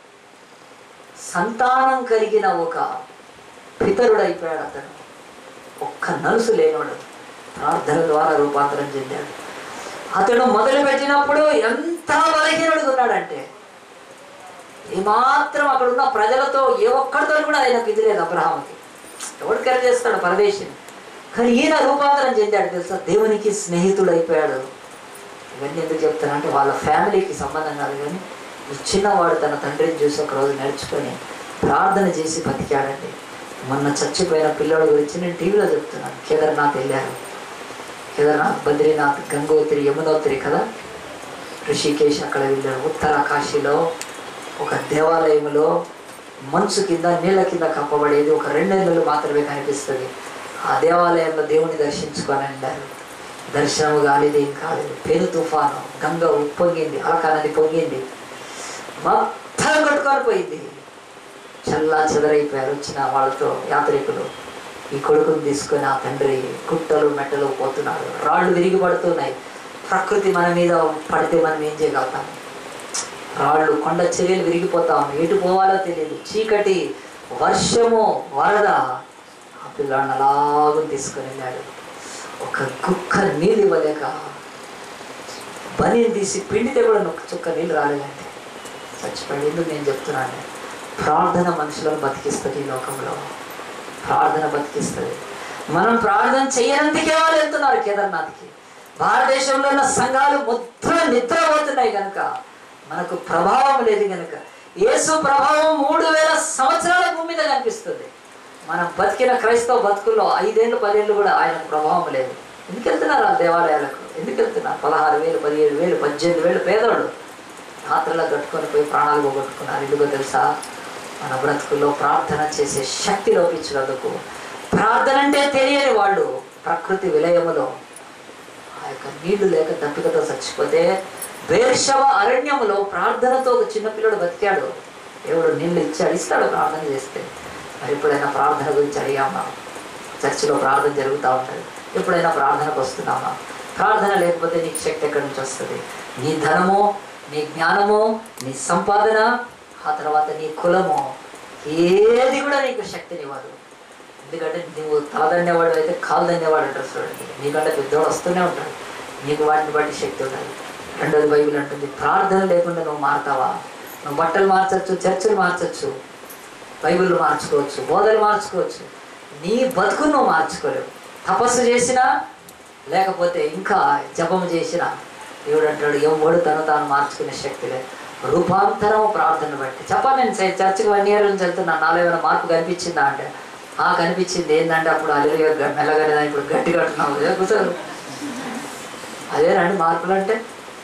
సంతానం కలిగిన ఒక పితరుడైపోయాడు అతను ఒక్క నలుసు లేనివాడు ప్రార్థన ద్వారా రూపాంతరం చెందాడు అతడు మొదలు పెట్టినప్పుడు ఎంత బలహీనుడుగా ఉన్నాడంటే ఏమాత్రం అక్కడ ఉన్న ప్రజలతో ఏ ఒక్కడితో కూడా ఆయనకు ఇది లేదు అబ్రహాముకి ఎవడు కర చేస్తాడు పరదేశిని కానీ ఈయన రూపాంతరం చెందాడు తెలుసా దేవునికి స్నేహితుడు అయిపోయాడు ఇవన్నీ ఎందుకు చెప్తాను అంటే వాళ్ళ ఫ్యామిలీకి సంబంధం కాదు కానీ ఈ చిన్నవాడు తన తండ్రిని చూసి ఒక రోజు నేర్చుకొని ప్రార్థన చేసి బతికాడండి మొన్న చచ్చిపోయిన పిల్లల గురించి నేను టీవీలో చెప్తున్నాను కేదార్నాథ్ వెళ్ళారు కేదార్నాథ్ బద్రీనాథ్ గంగోత్రి యమునోత్రి కదా ఋషికేశ్ అక్కడ వెళ్ళారు ఉత్తర కాశీలో ఒక దేవాలయంలో మంచు కింద నీళ్ళ కింద కప్పబడేది ఒక రెండు నెలలు మాత్రమే కనిపిస్తుంది ఆ దేవాలయంలో దేవుని దర్శించుకొని వెళ్ళారు దర్శనం కాలేదు ఏం కాలేదు పెను తుఫాను గంగ ఉప్పొంగింది అలకా నది పొంగింది మొత్తం కొట్టుకొని పోయింది చల్లా చెదరైపోయారు వచ్చిన వాళ్ళతో యాత్రికులు ఈ కొడుకుని తీసుకొని ఆ తండ్రి గుట్టలు మెట్టలు పోతున్నాడు రాళ్ళు విరిగి పడుతున్నాయి ప్రకృతి మన మీద పడితే మనం ఏం చేయగలుగుతాం రాళ్ళు కొండ చర్యలు విరిగిపోతాం ఎటు పోవాలో తెలియదు చీకటి వర్షము వరద ఆ పిల్లాడిని అలాగూ తీసుకొని వెళ్ళాడు ఒక కుక్క నీళ్ళు ఇవ్వలేక బనీని తీసి పిండితే కూడా ఒక చుక్క నీళ్ళు రాలేదంటే చచ్చిపోయి ఎందుకు నేను చెప్తున్నాను ప్రార్థన మనుషులను బతికిస్తుంది ఈ లోకంలో ప్రార్థన బతికిస్తుంది మనం ప్రార్థన చేయనందుకే వాళ్ళు వెళ్తున్నారు కేదార్నాథ్కి భారతదేశంలో ఉన్న సంఘాలు మొత్తం నిద్రపోతున్నాయి కనుక మనకు ప్రభావం లేదు కనుక యేసు ప్రభావం మూడు వేల సంవత్సరాల భూమి మీద కనిపిస్తుంది మనం బతికిన క్రైస్తవ బతుకుల్లో ఐదేళ్ళు పదేళ్ళు కూడా ఆయన ప్రభావం లేదు ఎందుకు వెళ్తున్నారు ఆ దేవాలయాలకు ఎందుకు వెళ్తున్నారు పదహారు వేలు పదిహేడు వేలు పద్దెనిమిది వేలు పేదోడు రాత్రిలో కట్టుకొని పోయి ప్రాణాలు పోగొట్టుకున్నారు ఎందుకో తెలుసా మన బ్రతుకుల్లో ప్రార్థన చేసే శక్తి లోపించినందుకు ప్రార్థన అంటే తెలియని వాళ్ళు ప్రకృతి విలయములో ఆ యొక్క నీళ్లు లేక దప్పికతో చచ్చిపోతే బేర్షవ అరణ్యములో ప్రార్థనతో ఒక చిన్నపిల్లడు బతికాడు దేవుడు నీళ్లు ఇచ్చాడు ఇస్తాడు ప్రార్థన చేస్తే మరి ఎప్పుడైనా ప్రార్థన గురించి అడిగామా చర్చిలో ప్రార్థన జరుగుతూ ఉంటుంది ఎప్పుడైనా ప్రార్థనకు వస్తున్నామా ప్రార్థన లేకపోతే నీకు శక్తి ఎక్కడి నుంచి వస్తుంది నీ ధనము నీ జ్ఞానము నీ సంపాదన ఆ తర్వాత నీ కులము ఏది కూడా నీకు శక్తినివ్వదు ఎందుకంటే నువ్వు తలదన్నేవాడు అయితే కాలు దన్నేవాడు అంటారు చూడండి నీకంటే పెద్దవాడు వస్తూనే ఉంటాడు నీకు వాటిని బట్టి శక్తి ఉండాలి రెండోది బైబిల్ అంటుంది ప్రార్థన లేకుండా నువ్వు మారుతావా నువ్వు బట్టలు మార్చచ్చు చర్చలు మార్చచ్చు బైబిల్ మార్చుకోవచ్చు బోధలు మార్చుకోవచ్చు నీ బతుకు నువ్వు మార్చుకోలేవు తపస్సు చేసినా లేకపోతే ఇంకా జపం చేసినా దేవుడు అంటాడు ఎవడు తను తాను మార్చుకునే శక్తి లేదు రూపాంతరం ప్రార్థన బట్టి చెప్పాలి నేను చ- చర్చికి వన్ ఇయర్ నుంచి వెళ్తున్నా నాలో ఏమైనా మార్పు కనిపించిందా అంటే ఆ కనిపించింది ఏంటంటే అప్పుడు అల్లుగా మెల్లగానే ఇప్పుడు గట్టి కట్టున్నావు కదా కూర్చోరు అదేనండి మార్పులు అంటే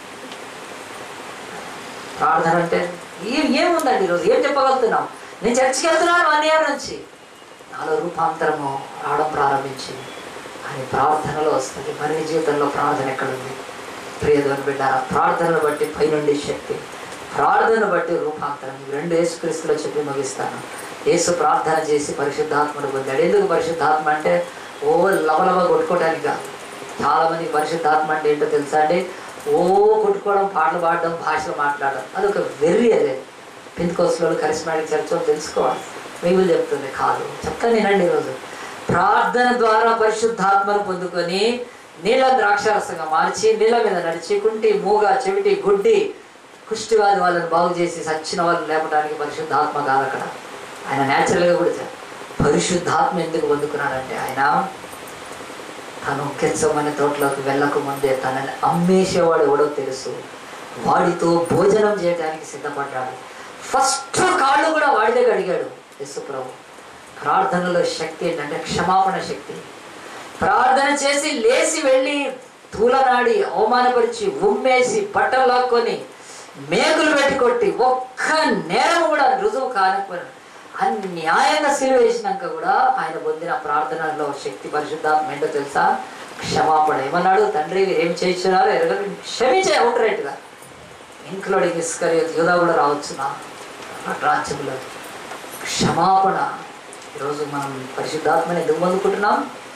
ప్రార్థన అంటే ఏం ఏముందండి ఈరోజు ఏం చెప్పగలుగుతున్నాం నేను చర్చికి వెళ్తున్నాను వన్ ఇయర్ నుంచి నాలో రూపాంతరము రావడం ప్రారంభించింది అని ప్రార్థనలో వస్తుంది మరి నీ జీవితంలో ప్రార్థన ఎక్కడుంది ప్రియదని బిడ్డ ప్రార్థనను బట్టి పైనుండి శక్తి ప్రార్థన బట్టి రూపాంతరం ఈ రెండు యేసుక్రీస్తులో చెప్పి ముగిస్తాను యేసు ప్రార్థన చేసి పరిశుద్ధాత్మను పొందాడు ఎందుకు పరిశుద్ధాత్మ అంటే ఓ లవలవ కొట్టుకోవడానికి కాదు చాలా మంది పరిశుద్ధాత్మ అంటే ఏంటో తెలుసా అండి ఓ కొట్టుకోవడం పాటలు పాడడం భాషలు మాట్లాడడం అదొక వెర్రి అదే పిందుకోసలో కరిస్మాటిక్ చర్చ్ అని తెలుసుకోవాలి బైబిల్ చెప్తుంది కాదు చెప్తాను నేనండి ఈరోజు ప్రార్థన ద్వారా పరిశుద్ధాత్మను పొందుకొని నీళ్ళ ద్రాక్షారసంగా మార్చి నీళ్ళ మీద నడిచి కుంటి మూగ చెవిటి గుడ్డి కుష్టివాది వాళ్ళని బాగు చేసి సచ్చిన వాళ్ళని లేపడానికి పరిశుద్ధాత్మ కాదు అక్కడ ఆయన న్యాచురల్గా కూడా చెప్పారు. పరిశుద్ధాత్మ ఎందుకు పొందుకున్నాడంటే ఆయన తను కెచ్చమని తోటలోకి వెళ్ళక ముందే తనని అమ్మేసేవాడు ఎవడో తెలుసు వాడితో భోజనం చేయడానికి సిద్ధపడ్డాడు ఫస్ట్ కాళ్ళు కూడా వాడి దగ్గర అడిగాడు యశుప్రభు ప్రార్థనలో శక్తి ఏంటంటే క్షమాపణ శక్తి ప్రార్థన చేసి లేచి వెళ్ళి తూలనాడి అవమానపరిచి ఉమ్మేసి బట్టలు లాక్కొని మేకులు పెట్టి కొట్టి ఒక్క నేరం కూడా రుజువు కానకపోయినా అన్యాయంగా సిలువ వేసినాక కూడా ఆయన పొందిన ప్రార్థనలో శక్తి పరిశుద్ధాత్మ ఏంటో తెలుసా క్షమాపణ ఏమన్నాడు తండ్రి వీరు ఏం చేయించున్నారో ఎరగరు క్షమించే అవుట్ రైట్గా ఇంక్లూడింగ్ ఇస్కరి యోధా కూడా రావచ్చు నా రాజ్యంలో క్షమాపణ ఈరోజు మనం పరిశుద్ధాత్మని ఎందుకు పొందుకుంటున్నాం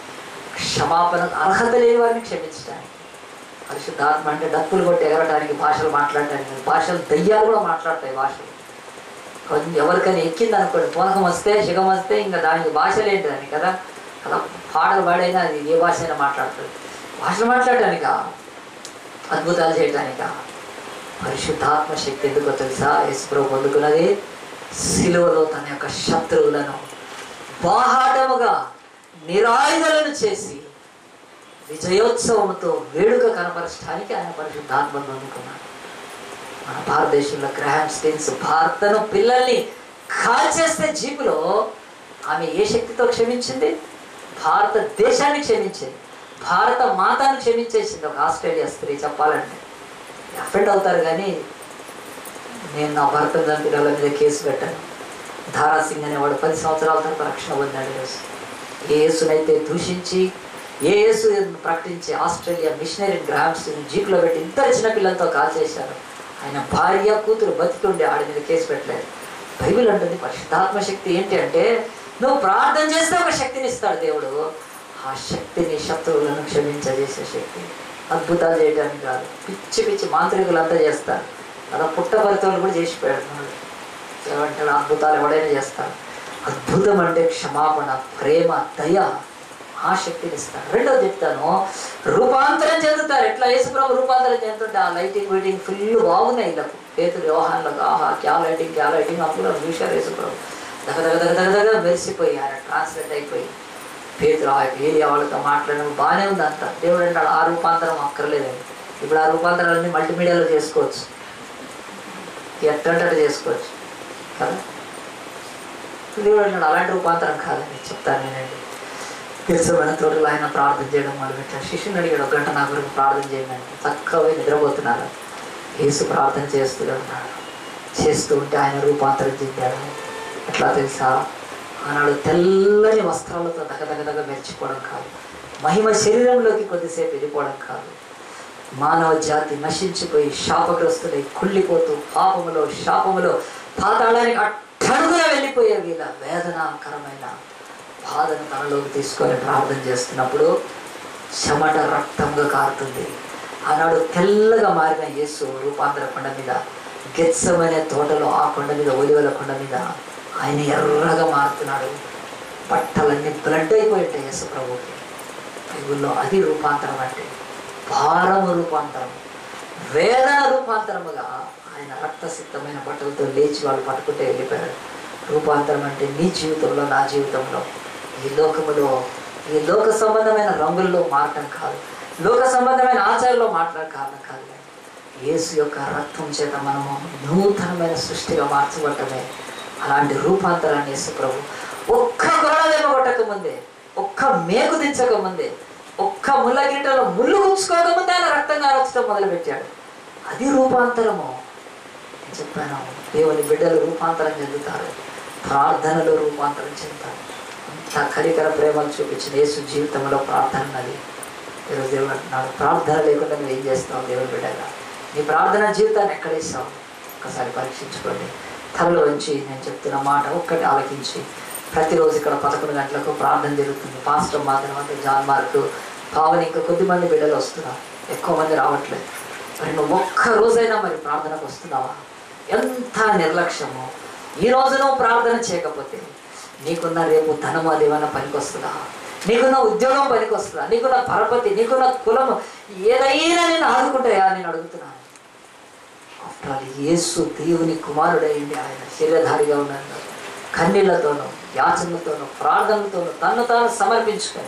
క్షమాపణ అర్హత లేని వారిని క్షమించడానికి పరిశుద్ధాత్మ అంటే డప్పులు కొట్టి ఎగరడానికి భాషలు మాట్లాడటానికి భాషలు దయ్యాలు కూడా మాట్లాడతాయి భాషలు కొంచెం ఎవరికైనా ఎక్కింది అనుకోండి పూనకం వస్తే శిఖం వస్తే ఇంకా దానికి భాషలు ఏంటి దానికి కదా అలా పాటలు పాడైనా అది ఏ భాష అయినా మాట్లాడుతుంది భాషలు మాట్లాడటానికా అద్భుతాలు చేయటానికా పరిశుద్ధాత్మ శక్తి ఎందుకో తెలుసా యేసుప్రభు పొందుకున్నది సిలువలో తన యొక్క శత్రువులను బాహాటముగా నిరాయుధలను చేసి విజయోత్సవంతో వేడుక కనపరచడానికి ఆయన పరిశుద్ధాత్మను పొందుకున్నాడు మన భారతదేశంలో గ్రహాం స్టీన్స్ భారతను పిల్లల్ని కాల్చేస్తే జీపులో ఆమె ఏ శక్తితో క్షమించింది భారతదేశాన్ని క్షమించింది భారత మాతాను క్షమించేసింది ఒక ఆస్ట్రేలియా స్త్రీ చెప్పాలంటే అఫెండ్ అవుతారు కానీ నేను నా భర్త పిల్లల మీద కేసు పెట్టాను ధారా సింగ్ అనేవాడు పది సంవత్సరాల తర్వాత రక్షణ పొందాడు యేసు ఏ యేసునైతే దూషించి ఏ యేసు ప్రకటించి ఆస్ట్రేలియా మిషనరీ గ్రామ్స్ జీప్లో పెట్టి ఇద్దరు చిన్న పిల్లలతో కాల్ చేశారు ఆయన భార్య కూతురు బతికి ఉండి ఆడి మీద కేసు పెట్టలేదు బైబిల్ అంటుంది పరిశుద్ధాత్మ శక్తి ఏంటి అంటే నువ్వు ప్రార్థన చేస్తే ఒక శక్తిని ఇస్తాడు దేవుడు ఆ శక్తిని శత్రువులను క్షమించజేసే శక్తి అద్భుతాలు చేయడానికి కాదు పిచ్చి పిచ్చి మాంత్రికులంతా చేస్తారు అలా పుట్టపరితలు కూడా చేసి పెడుతున్నాడు ఏమంటాడు అద్భుతాలు ఎవడైనా చేస్తాడు అద్భుతం అంటే క్షమాపణ ప్రేమ దయ ఆ శక్తిని ఇస్తాడు రెండోది చెప్తాను రూపాంతరం చెందుతారు ఎట్లా యేసుప్రభు రూపాంతరం చెందుతుంటే ఆ లైటింగ్ వీటింగ్ ఫుల్ బాగున్నాయి వీళ్ళకు పేతులు వ్యవహారంలో ఆహా క్యా లైటింగ్ క్యా లైటింగ్ అప్పుడు చూశారు యేసుప్రభు దగ దగ దగ దగ దగ మెరిసిపోయి ఆయన ట్రాన్స్లేట్ అయిపోయి పేతులు ఆ ఏరియా వాళ్ళతో మాట్లాడడం బాగానే ఉంది అంత దేవుడు అంటాడు ఆ రూపాంతరం అక్కర్లేదండి ఇప్పుడు ఆ రూపాంతరాలన్నీ మల్టీమీడియాలో చేసుకోవచ్చు ఎట్టంటే చేసుకోవచ్చు కదా దేవుడు అన్నాడు అలాంటి రూపాంతరం కాదని చెప్తాను నేనండి తెలుసమైన తోటలో ఆయన ప్రార్థన చేయడం మొదలుపెట్టాడు శిష్యుని అడిగాడు ఒక గంట నా గురించి ప్రార్థన చేయండి అంటే చక్కగా నిద్రపోతున్నారు యేసు ప్రార్థన చేస్తూ ఉన్నాడు చేస్తూ ఉంటే ఆయన రూపాంతరం చెందాడు ఎట్లా తెలుసా ఆనాడు తెల్లని వస్త్రాలతో దగదగదగ మెరిచిపోవడం కాదు మహిమ శరీరంలోకి కొద్దిసేపు వెళ్ళిపోవడం కాదు మానవ జాతి నశించిపోయి శాపగ్రస్తులై కుళ్ళిపోతూ పాపములో శాపములో పాతాళానికి అట్టడుగున వెళ్ళిపోయే వీళ్ళ వేదనాకరమైన బాధను తనలోకి తీసుకొని ప్రార్థన చేస్తున్నప్పుడు చెమట రక్తంగా కారుతుంది ఆనాడు తెల్లగా మారిన యేసు రూపాంతర కొండ మీద గెత్సమనే తోటలో ఆ కొండ మీద ఒలివల కొండ మీద ఆయన ఎర్రగా మారుతున్నాడు బట్టలన్నీ బ్లడ్ అయిపోయి ఉంటాయి యేసు ప్రభుకి బైబిల్లో అది రూపాంతరం అంటే భారము రూపాంతరం వేదన రూపాంతరముగా ఆయన రక్తసిద్ధమైన బట్టలతో లేచి వాళ్ళు పట్టుకుంటే వెళ్ళిపోయాడు రూపాంతరం అంటే నీ జీవితంలో నా జీవితంలో ఈ లోకములో ఈ లోక సంబంధమైన రంగుల్లో మారటం కాదు లోక సంబంధమైన ఆచారంలో మాట్లాడడం కారణం కాదు యేసు యొక్క రక్తం చేత మనము నూతనమైన సృష్టిగా మార్చబడటమే అలాంటి రూపాంతరాన్ని యేసు ప్రభు ఒక్క గొడవలేమో కొట్టక ముందే ఒక్క మేకు దించక ముందే ఒక్క ముళ్ళగిరిటలో ముళ్ళు గుచ్చుకోకముందే ఆయన రక్తం కారచడం మొదలుపెట్టాడు అది రూపాంతరము నేను చెప్పాను దేవుని బిడ్డలు రూపాంతరం చెందుతారు ప్రార్థనలో రూపాంతరం చెందుతారు అంత కరికర ప్రేమలు చూపించిన యేసు జీవితంలో ప్రార్థన ఉన్నది ఈరోజు దేవుడు అంటున్నాడు ప్రార్థన లేకుండా నువ్వు ఏం చేస్తావు దేవుని బిడ్డగా నీ ప్రార్థన జీవితాన్ని ఎక్కడ ఇస్తావు ఒకసారి పరీక్షించుకోండి తలలో ఉంచి నేను చెప్తున్న మాట ఒక్కటి ఆలకించి ప్రతిరోజు ఇక్కడ పదకొండు గంటలకు ప్రార్థన జరుగుతుంది పాస్టర్ మాత్రం అంటే జాన్ మార్క్ పావని ఇంకా కొద్ది మంది బిడ్డలు వస్తున్నారు ఎక్కువ మంది రావట్లేదు మరి నువ్వు ఒక్క రోజైనా మరి ప్రార్థనకు వస్తున్నావా ఎంత నిర్లక్ష్యము ఈ రోజు నువ్వు ప్రార్థన చేయకపోతే నీకున్న రేపు ధనం అది ఏమన్నా పనికొస్తుందా నీకున్న ఉద్యోగం పనికొస్తుందా నీకున్న పరపతి నీకున్న కులము ఏదైనా నేను ఆదుకుంటాయా నేను అడుగుతున్నాను ఆఫ్టర్ ఆల్ యేసు దేవుని కుమారుడైంది ఆయన శరీరధారిగా ఉన్నాడు కన్నీళ్లతోనూ యాచనలతోనూ ప్రార్థనలతోనూ తను తాను సమర్పించుకొని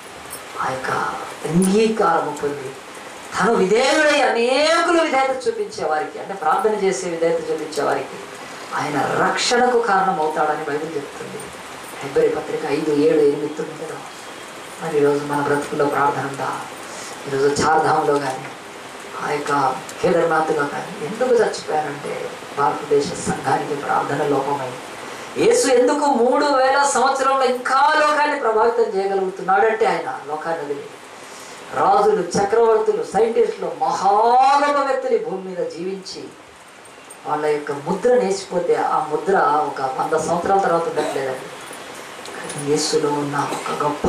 ఆ యొక్క అంగీకారము పొంది తను విధేయుడై అనేకులు విధేయత చూపించే వారికి అంటే ప్రార్థన చేసే విధేయత చూపించే వారికి ఆయన రక్షణకు కారణం అవుతాడని బైబిల్ చెప్తుంది హెబ్రి పత్రిక ఐదు ఏడు ఎనిమిది తొమ్మిదిలో మరి ఈరోజు మన బ్రతుకుల్లో ప్రార్థన ఉందా ఈరోజు చార్ధాంలో కానీ ఆ యొక్క కేదార్నాథ్లో కానీ ఎందుకు చచ్చిపోయారంటే భారతదేశ సంఘానికి ప్రార్థన లోపమై యేసు ఎందుకు మూడు వేల సంవత్సరంలో ఇంకా లోకాన్ని ప్రభావితం చేయగలుగుతున్నాడంటే ఆయన లోకాన్ని వదిలి రాజులు చక్రవర్తులు సైంటిస్టులు మహాగొప్ప వ్యక్తులు ఈ భూమి మీద జీవించి వాళ్ళ యొక్క ముద్ర నేసిపోతే ఆ ముద్ర ఒక వంద సంవత్సరాల తర్వాత ఉండట్లేదండి కానీ యేసులో ఉన్న ఒక గొప్ప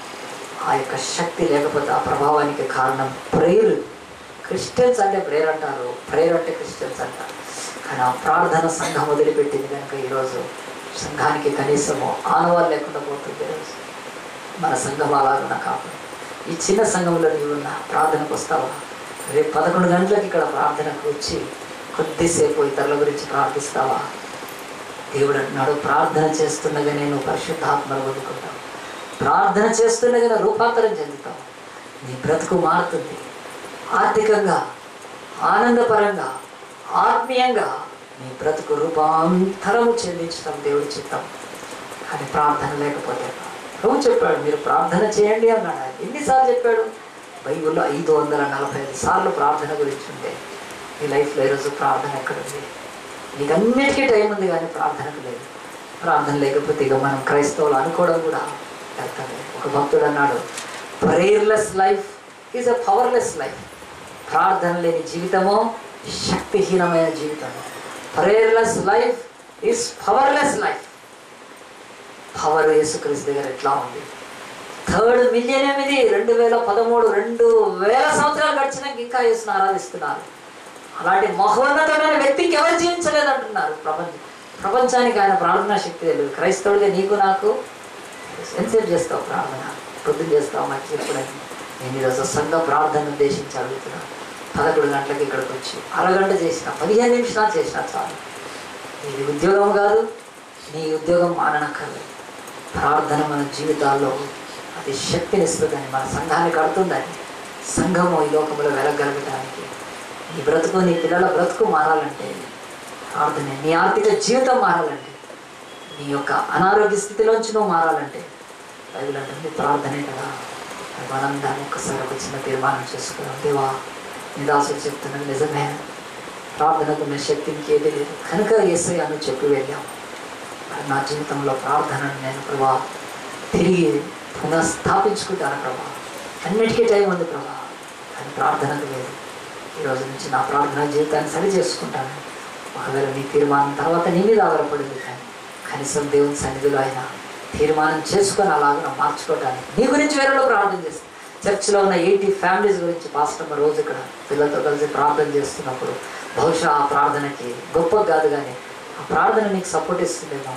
ఆ యొక్క శక్తి లేకపోతే ఆ ప్రభావానికి కారణం ప్రేయర్ క్రిస్టియన్స్ అంటే ప్రేయర్ అంటారు ప్రేయర్ అంటే క్రిస్టియన్స్ అంటారు కానీ ఆ ప్రార్థన సంఘం వదిలిపెట్టింది కనుక ఈరోజు సంఘానికి కనీసము ఆనవాళ్ళు లేకుండా పోతుంది ఈరోజు మన సంఘం అలాగున్నా కాకుండా ఈ చిన్న సంఘంలో నీవున్న ప్రార్థనకు వస్తావా రేపు పదకొండు గంటలకు ఇక్కడ ప్రార్థనకు వచ్చి కొద్దిసేపు ఇతరుల గురించి ప్రార్థిస్తావా దేవుడు అంటున్నాడు ప్రార్థన చేస్తుండగా నేను పరిశుద్ధాత్మలు వదుకుంటావు ప్రార్థన చేస్తుండగా రూపాంతరం చెందుతావు నీ బ్రతుకు మారుతుంది ఆర్థికంగా ఆనందపరంగా ఆత్మీయంగా నీ బ్రతుకు రూపాంతరము చెందించడం దేవుడి చిత్తం కానీ ప్రార్థన లేకపోతే ప్రభు చెప్పాడు మీరు ప్రార్థన చేయండి అన్నాడు ఆయన ఎన్నిసార్లు చెప్పాడు బైబిల్లో ఐదు వందల నలభై ఐదు సార్లు ప్రార్థన గురించి ఉంటే నీ లైఫ్లో ఈరోజు ప్రార్థన ఎక్కడుంది నీకు అన్నిటికీ టైం ఉంది కానీ ప్రార్థనకు లేదు ప్రార్థన లేకపోతే ఇక మనం క్రైస్తవులు అనుకోవడం కూడా వ్యర్థమే ఒక భక్తుడు అన్నాడు prayerless life is a powerless life ప్రార్థన లేని జీవితము శక్తిహీనమైన జీవితము prayerless life is powerless life power యేసుక్రీస్తు దగ్గర ఎట్లా ఉంది థర్డ్ మిలియన్ ఎనిమిది రెండు వేల పదమూడు రెండు వేల సంవత్సరాలు గడిచినాక ఇంకా యేసును ఆరాధిస్తున్నారు అలాంటి మహోన్నతమైన వ్యక్తికి ఎవరు జీవించలేదు అంటున్నారు ప్రపంచం ప్రపంచానికి ఆయన ప్రార్థనా శక్తి తెలియదు క్రైస్తవుడిగా నీకు నాకు ఎంతసేపు చేస్తావు ప్రార్థన పొద్దున్న చేస్తావు మంచి ఎప్పుడైనా నేను ఈరోజు సంఘ ప్రార్థన ఉద్దేశించి అడుగుతున్నాను పదకొండు గంటలకు ఇక్కడికి వచ్చి అరగంట చేసిన పదిహేను నిమిషాలు చేసిన చాలు ఇది ఉద్యోగం కాదు నీ ఉద్యోగం మాననక్కర్లేదు ప్రార్థన మన జీవితాల్లో అది శక్తినిస్తుందని మన సంఘాన్ని కడుతుందని సంఘము ఈ లోకంలో వెలగలగడానికి నీ బ్రతుకు నీ పిల్లల బ్రతుకు మారాలంటే ప్రార్థనే నీ ఆర్థిక జీవితం మారాలంటే నీ యొక్క అనారోగ్య స్థితిలోంచి నువ్వు మారాలంటే బైబిల్ అంటే ప్రార్థనే కదా మరి మనం దాన్ని ఒక్కసారి ఒక చిన్న తీర్మానం చేసుకున్నాం దేవా నీ దాసుడు చెప్తున్నాను నిజమే ప్రార్థనకు మీ శక్తి ఇంకేది లేదు కనుక ఏసయ్యాను చెప్పి వెళ్ళాం మరి నా జీవితంలో ప్రార్థనను నేను ప్రభా తిరిగి పునఃస్థాపించుకుంటాను ప్రభా అన్నిటికీ టైం ఉంది ప్రభా కానీ ప్రార్థనకు లేదు ఈ రోజు నుంచి నా ప్రార్థన జీవితాన్ని సరి చేసుకుంటాను ఒకవేళ నీ తీర్మానం తర్వాత నీ మీద ఆధారపడింది కానీ కనీసం దేవుని సన్నిధిలో అయినా తీర్మానం చేసుకొని అలాగ మార్చుకోవటానికి నీ గురించి వేరేలో ప్రార్థన చేస్తాను చర్చిలో ఉన్న ఎయిటీ ఫ్యామిలీస్ గురించి పాస్టర్ రోజు ఇక్కడ పిల్లలతో కలిసి ప్రార్థన చేస్తున్నప్పుడు బహుశా ఆ ప్రార్థనకి గొప్ప కాదు కానీ ఆ ప్రార్థన నీకు సపోర్ట్ ఇస్తుందేమో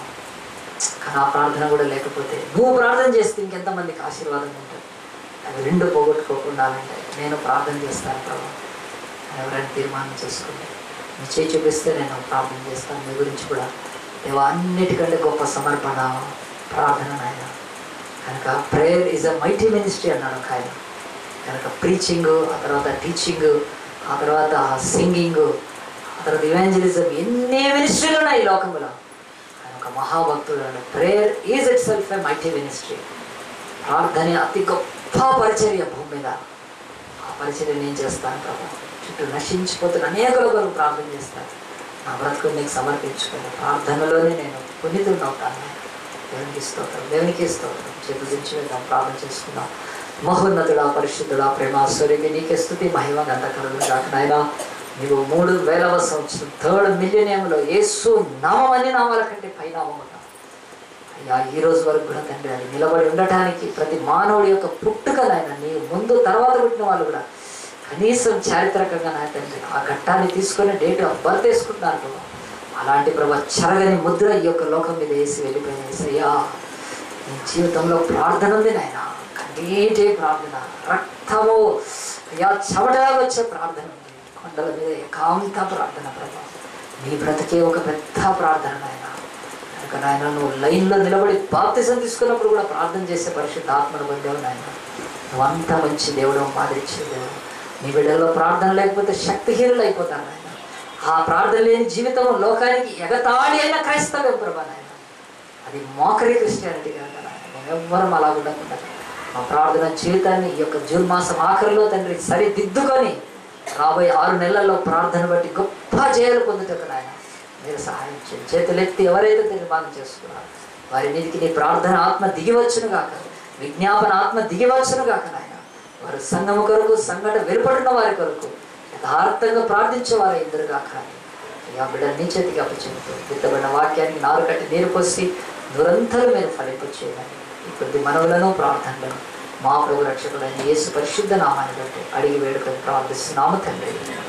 కానీ ఆ ప్రార్థన కూడా లేకపోతే నువ్వు ప్రార్థన చేస్తే ఇంకెంతమందికి ఆశీర్వాదం ఉంటుంది అవి రెండు పోగొట్టుకోకుండా అంటే నేను ప్రార్థన చేస్తాను ప్రభు అని ఎవరైనా తీర్మానం చేసుకుంటే నీ చేయి చూపిస్తే నేను ప్రార్థన చేస్తాను మీ గురించి కూడా దేవా అన్నిటికంటే గొప్ప సమర్పణ ప్రార్థన నాయన కనుక prayer is a mighty ministry అన్నాడు ఒక ఆయన కనుక ప్రీచింగ్ ఆ తర్వాత టీచింగ్ ఆ తర్వాత సింగింగ్ ఆ తర్వాత ఇవాంజలిజం ఎన్ని మినిస్ట్రీలు ఉన్నాయి ఈ లోకంలో ఆయన ఒక మహాభక్తుడు prayer is itself a mighty ministry ప్రార్థన అతి గొప్ప పరిచర్య భూమి మీద ఆ పరిచర్య నేను చేస్తాను ప్రభు చుట్టూ నశించిపోతున్న అనేకుల కొరకు ప్రార్థన చేస్తాను నా బ్రతుకు నీకు సమర్పించుకుని ప్రార్థనలోనే నేను పునీతుడిని అవుతాను దేవునికి స్తోత్రం దేవునికి స్తోత్రం చేతులు దించి వెళ్దాం ప్రార్థన చేసుకుందాం మహోన్నతుడా పరిశుద్ధుడా ప్రేమ సూర్యుడి నీకే స్థుతి మహిమ గంధకరుడు కాక నాయన నీవు మూడు వేలవ సంవత్సరం థర్డ్ మిలినియంలో యేసు నామం అన్ని నామాల కంటే పైనామం ఉన్నావు అయ్యా ఈ రోజు వరకు కూడా తండ్రి అది నిలబడి ఉండటానికి ప్రతి మానవుడి యొక్క పుట్టుకనైనా నీ ముందు తర్వాత పుట్టిన వాళ్ళు కూడా కనీసం చారిత్రకంగా నా తండ్రి ఆ ఘట్టాన్ని తీసుకొని డేట్ ఆఫ్ బర్త్ వేసుకుంటున్నారు ప్రభా. అలాంటి ప్రభా చెరగని ముద్ర ఈ యొక్క లోకం మీద వేసి వెళ్ళిపోయిన అయ్యా నీ జీవితంలో ప్రార్థన ఉంది నాయన కన్నీటి ప్రార్థన రక్తము అయ్యా చెమటగా వచ్చే ప్రార్థన ఉంది కొండల మీద ఏకాంత ప్రార్థన ప్రభా నీ బ్రతికే ఒక పెద్ద ప్రార్థన నాయన కనుక నాయన నువ్వు లైన్లో నిలబడి బాప్తిజం తీసుకున్నప్పుడు కూడా ప్రార్థన చేసే పరిశుద్ధ ఆత్మను పొందావు నాయన నువ్వు అంత మంచి దేవుడు మాదిరిచ్చే దేవుడు నీ బిడ్డల్లో ప్రార్థన లేకపోతే శక్తిహీనులు అయిపోతారు నాయన ఆ ప్రార్థన లేని జీవితం లోకానికి ఎగతాళి అయిన క్రైస్తవ్యం ప్రభా నాయన అది మోకరి క్రిస్టియానిటీ కాదు నాయన మేము ఎవ్వరం అలా ఉండకుండా మా ప్రార్థన జీవితాన్ని ఈ యొక్క జూన్ మాసం ఆఖరిలో తండ్రి సరిదిద్దుకొని రాబోయే ఆరు నెలల్లో ప్రార్థన బట్టి గొప్ప జయాలు పొందుటకు నాయన మీరు సహాయం చేయండి చేతులెత్తి ఎవరైతే తీర్మానం చేసుకున్నారో వారి మీదకి నీ ప్రార్థన ఆత్మ దిగివచ్చును గాక విజ్ఞాపన ఆత్మ దిగివచ్చును గాక నాయన వారు సంఘము కొరకు సంఘట వెలుపడిన వారి కొరకు యథార్థంగా ప్రార్థించేవారు ఇద్దరు గాక అయ్యా బిడ్డ నీ చేతికి అప్పచెబుతూ విత్తబడిన వాక్యానికి నారు కట్టి నీరు పోసి నిరంతరం మీరు ఫలింపు చేయాలి ఈ కొద్ది మనవులను ప్రార్థనలను మా ప్రభు రక్షకుడైన యేసు పరిశుద్ధ నామాన్ని బట్టి అడిగి వేడుకొని ప్రార్థిస్తున్నాము తండ్రి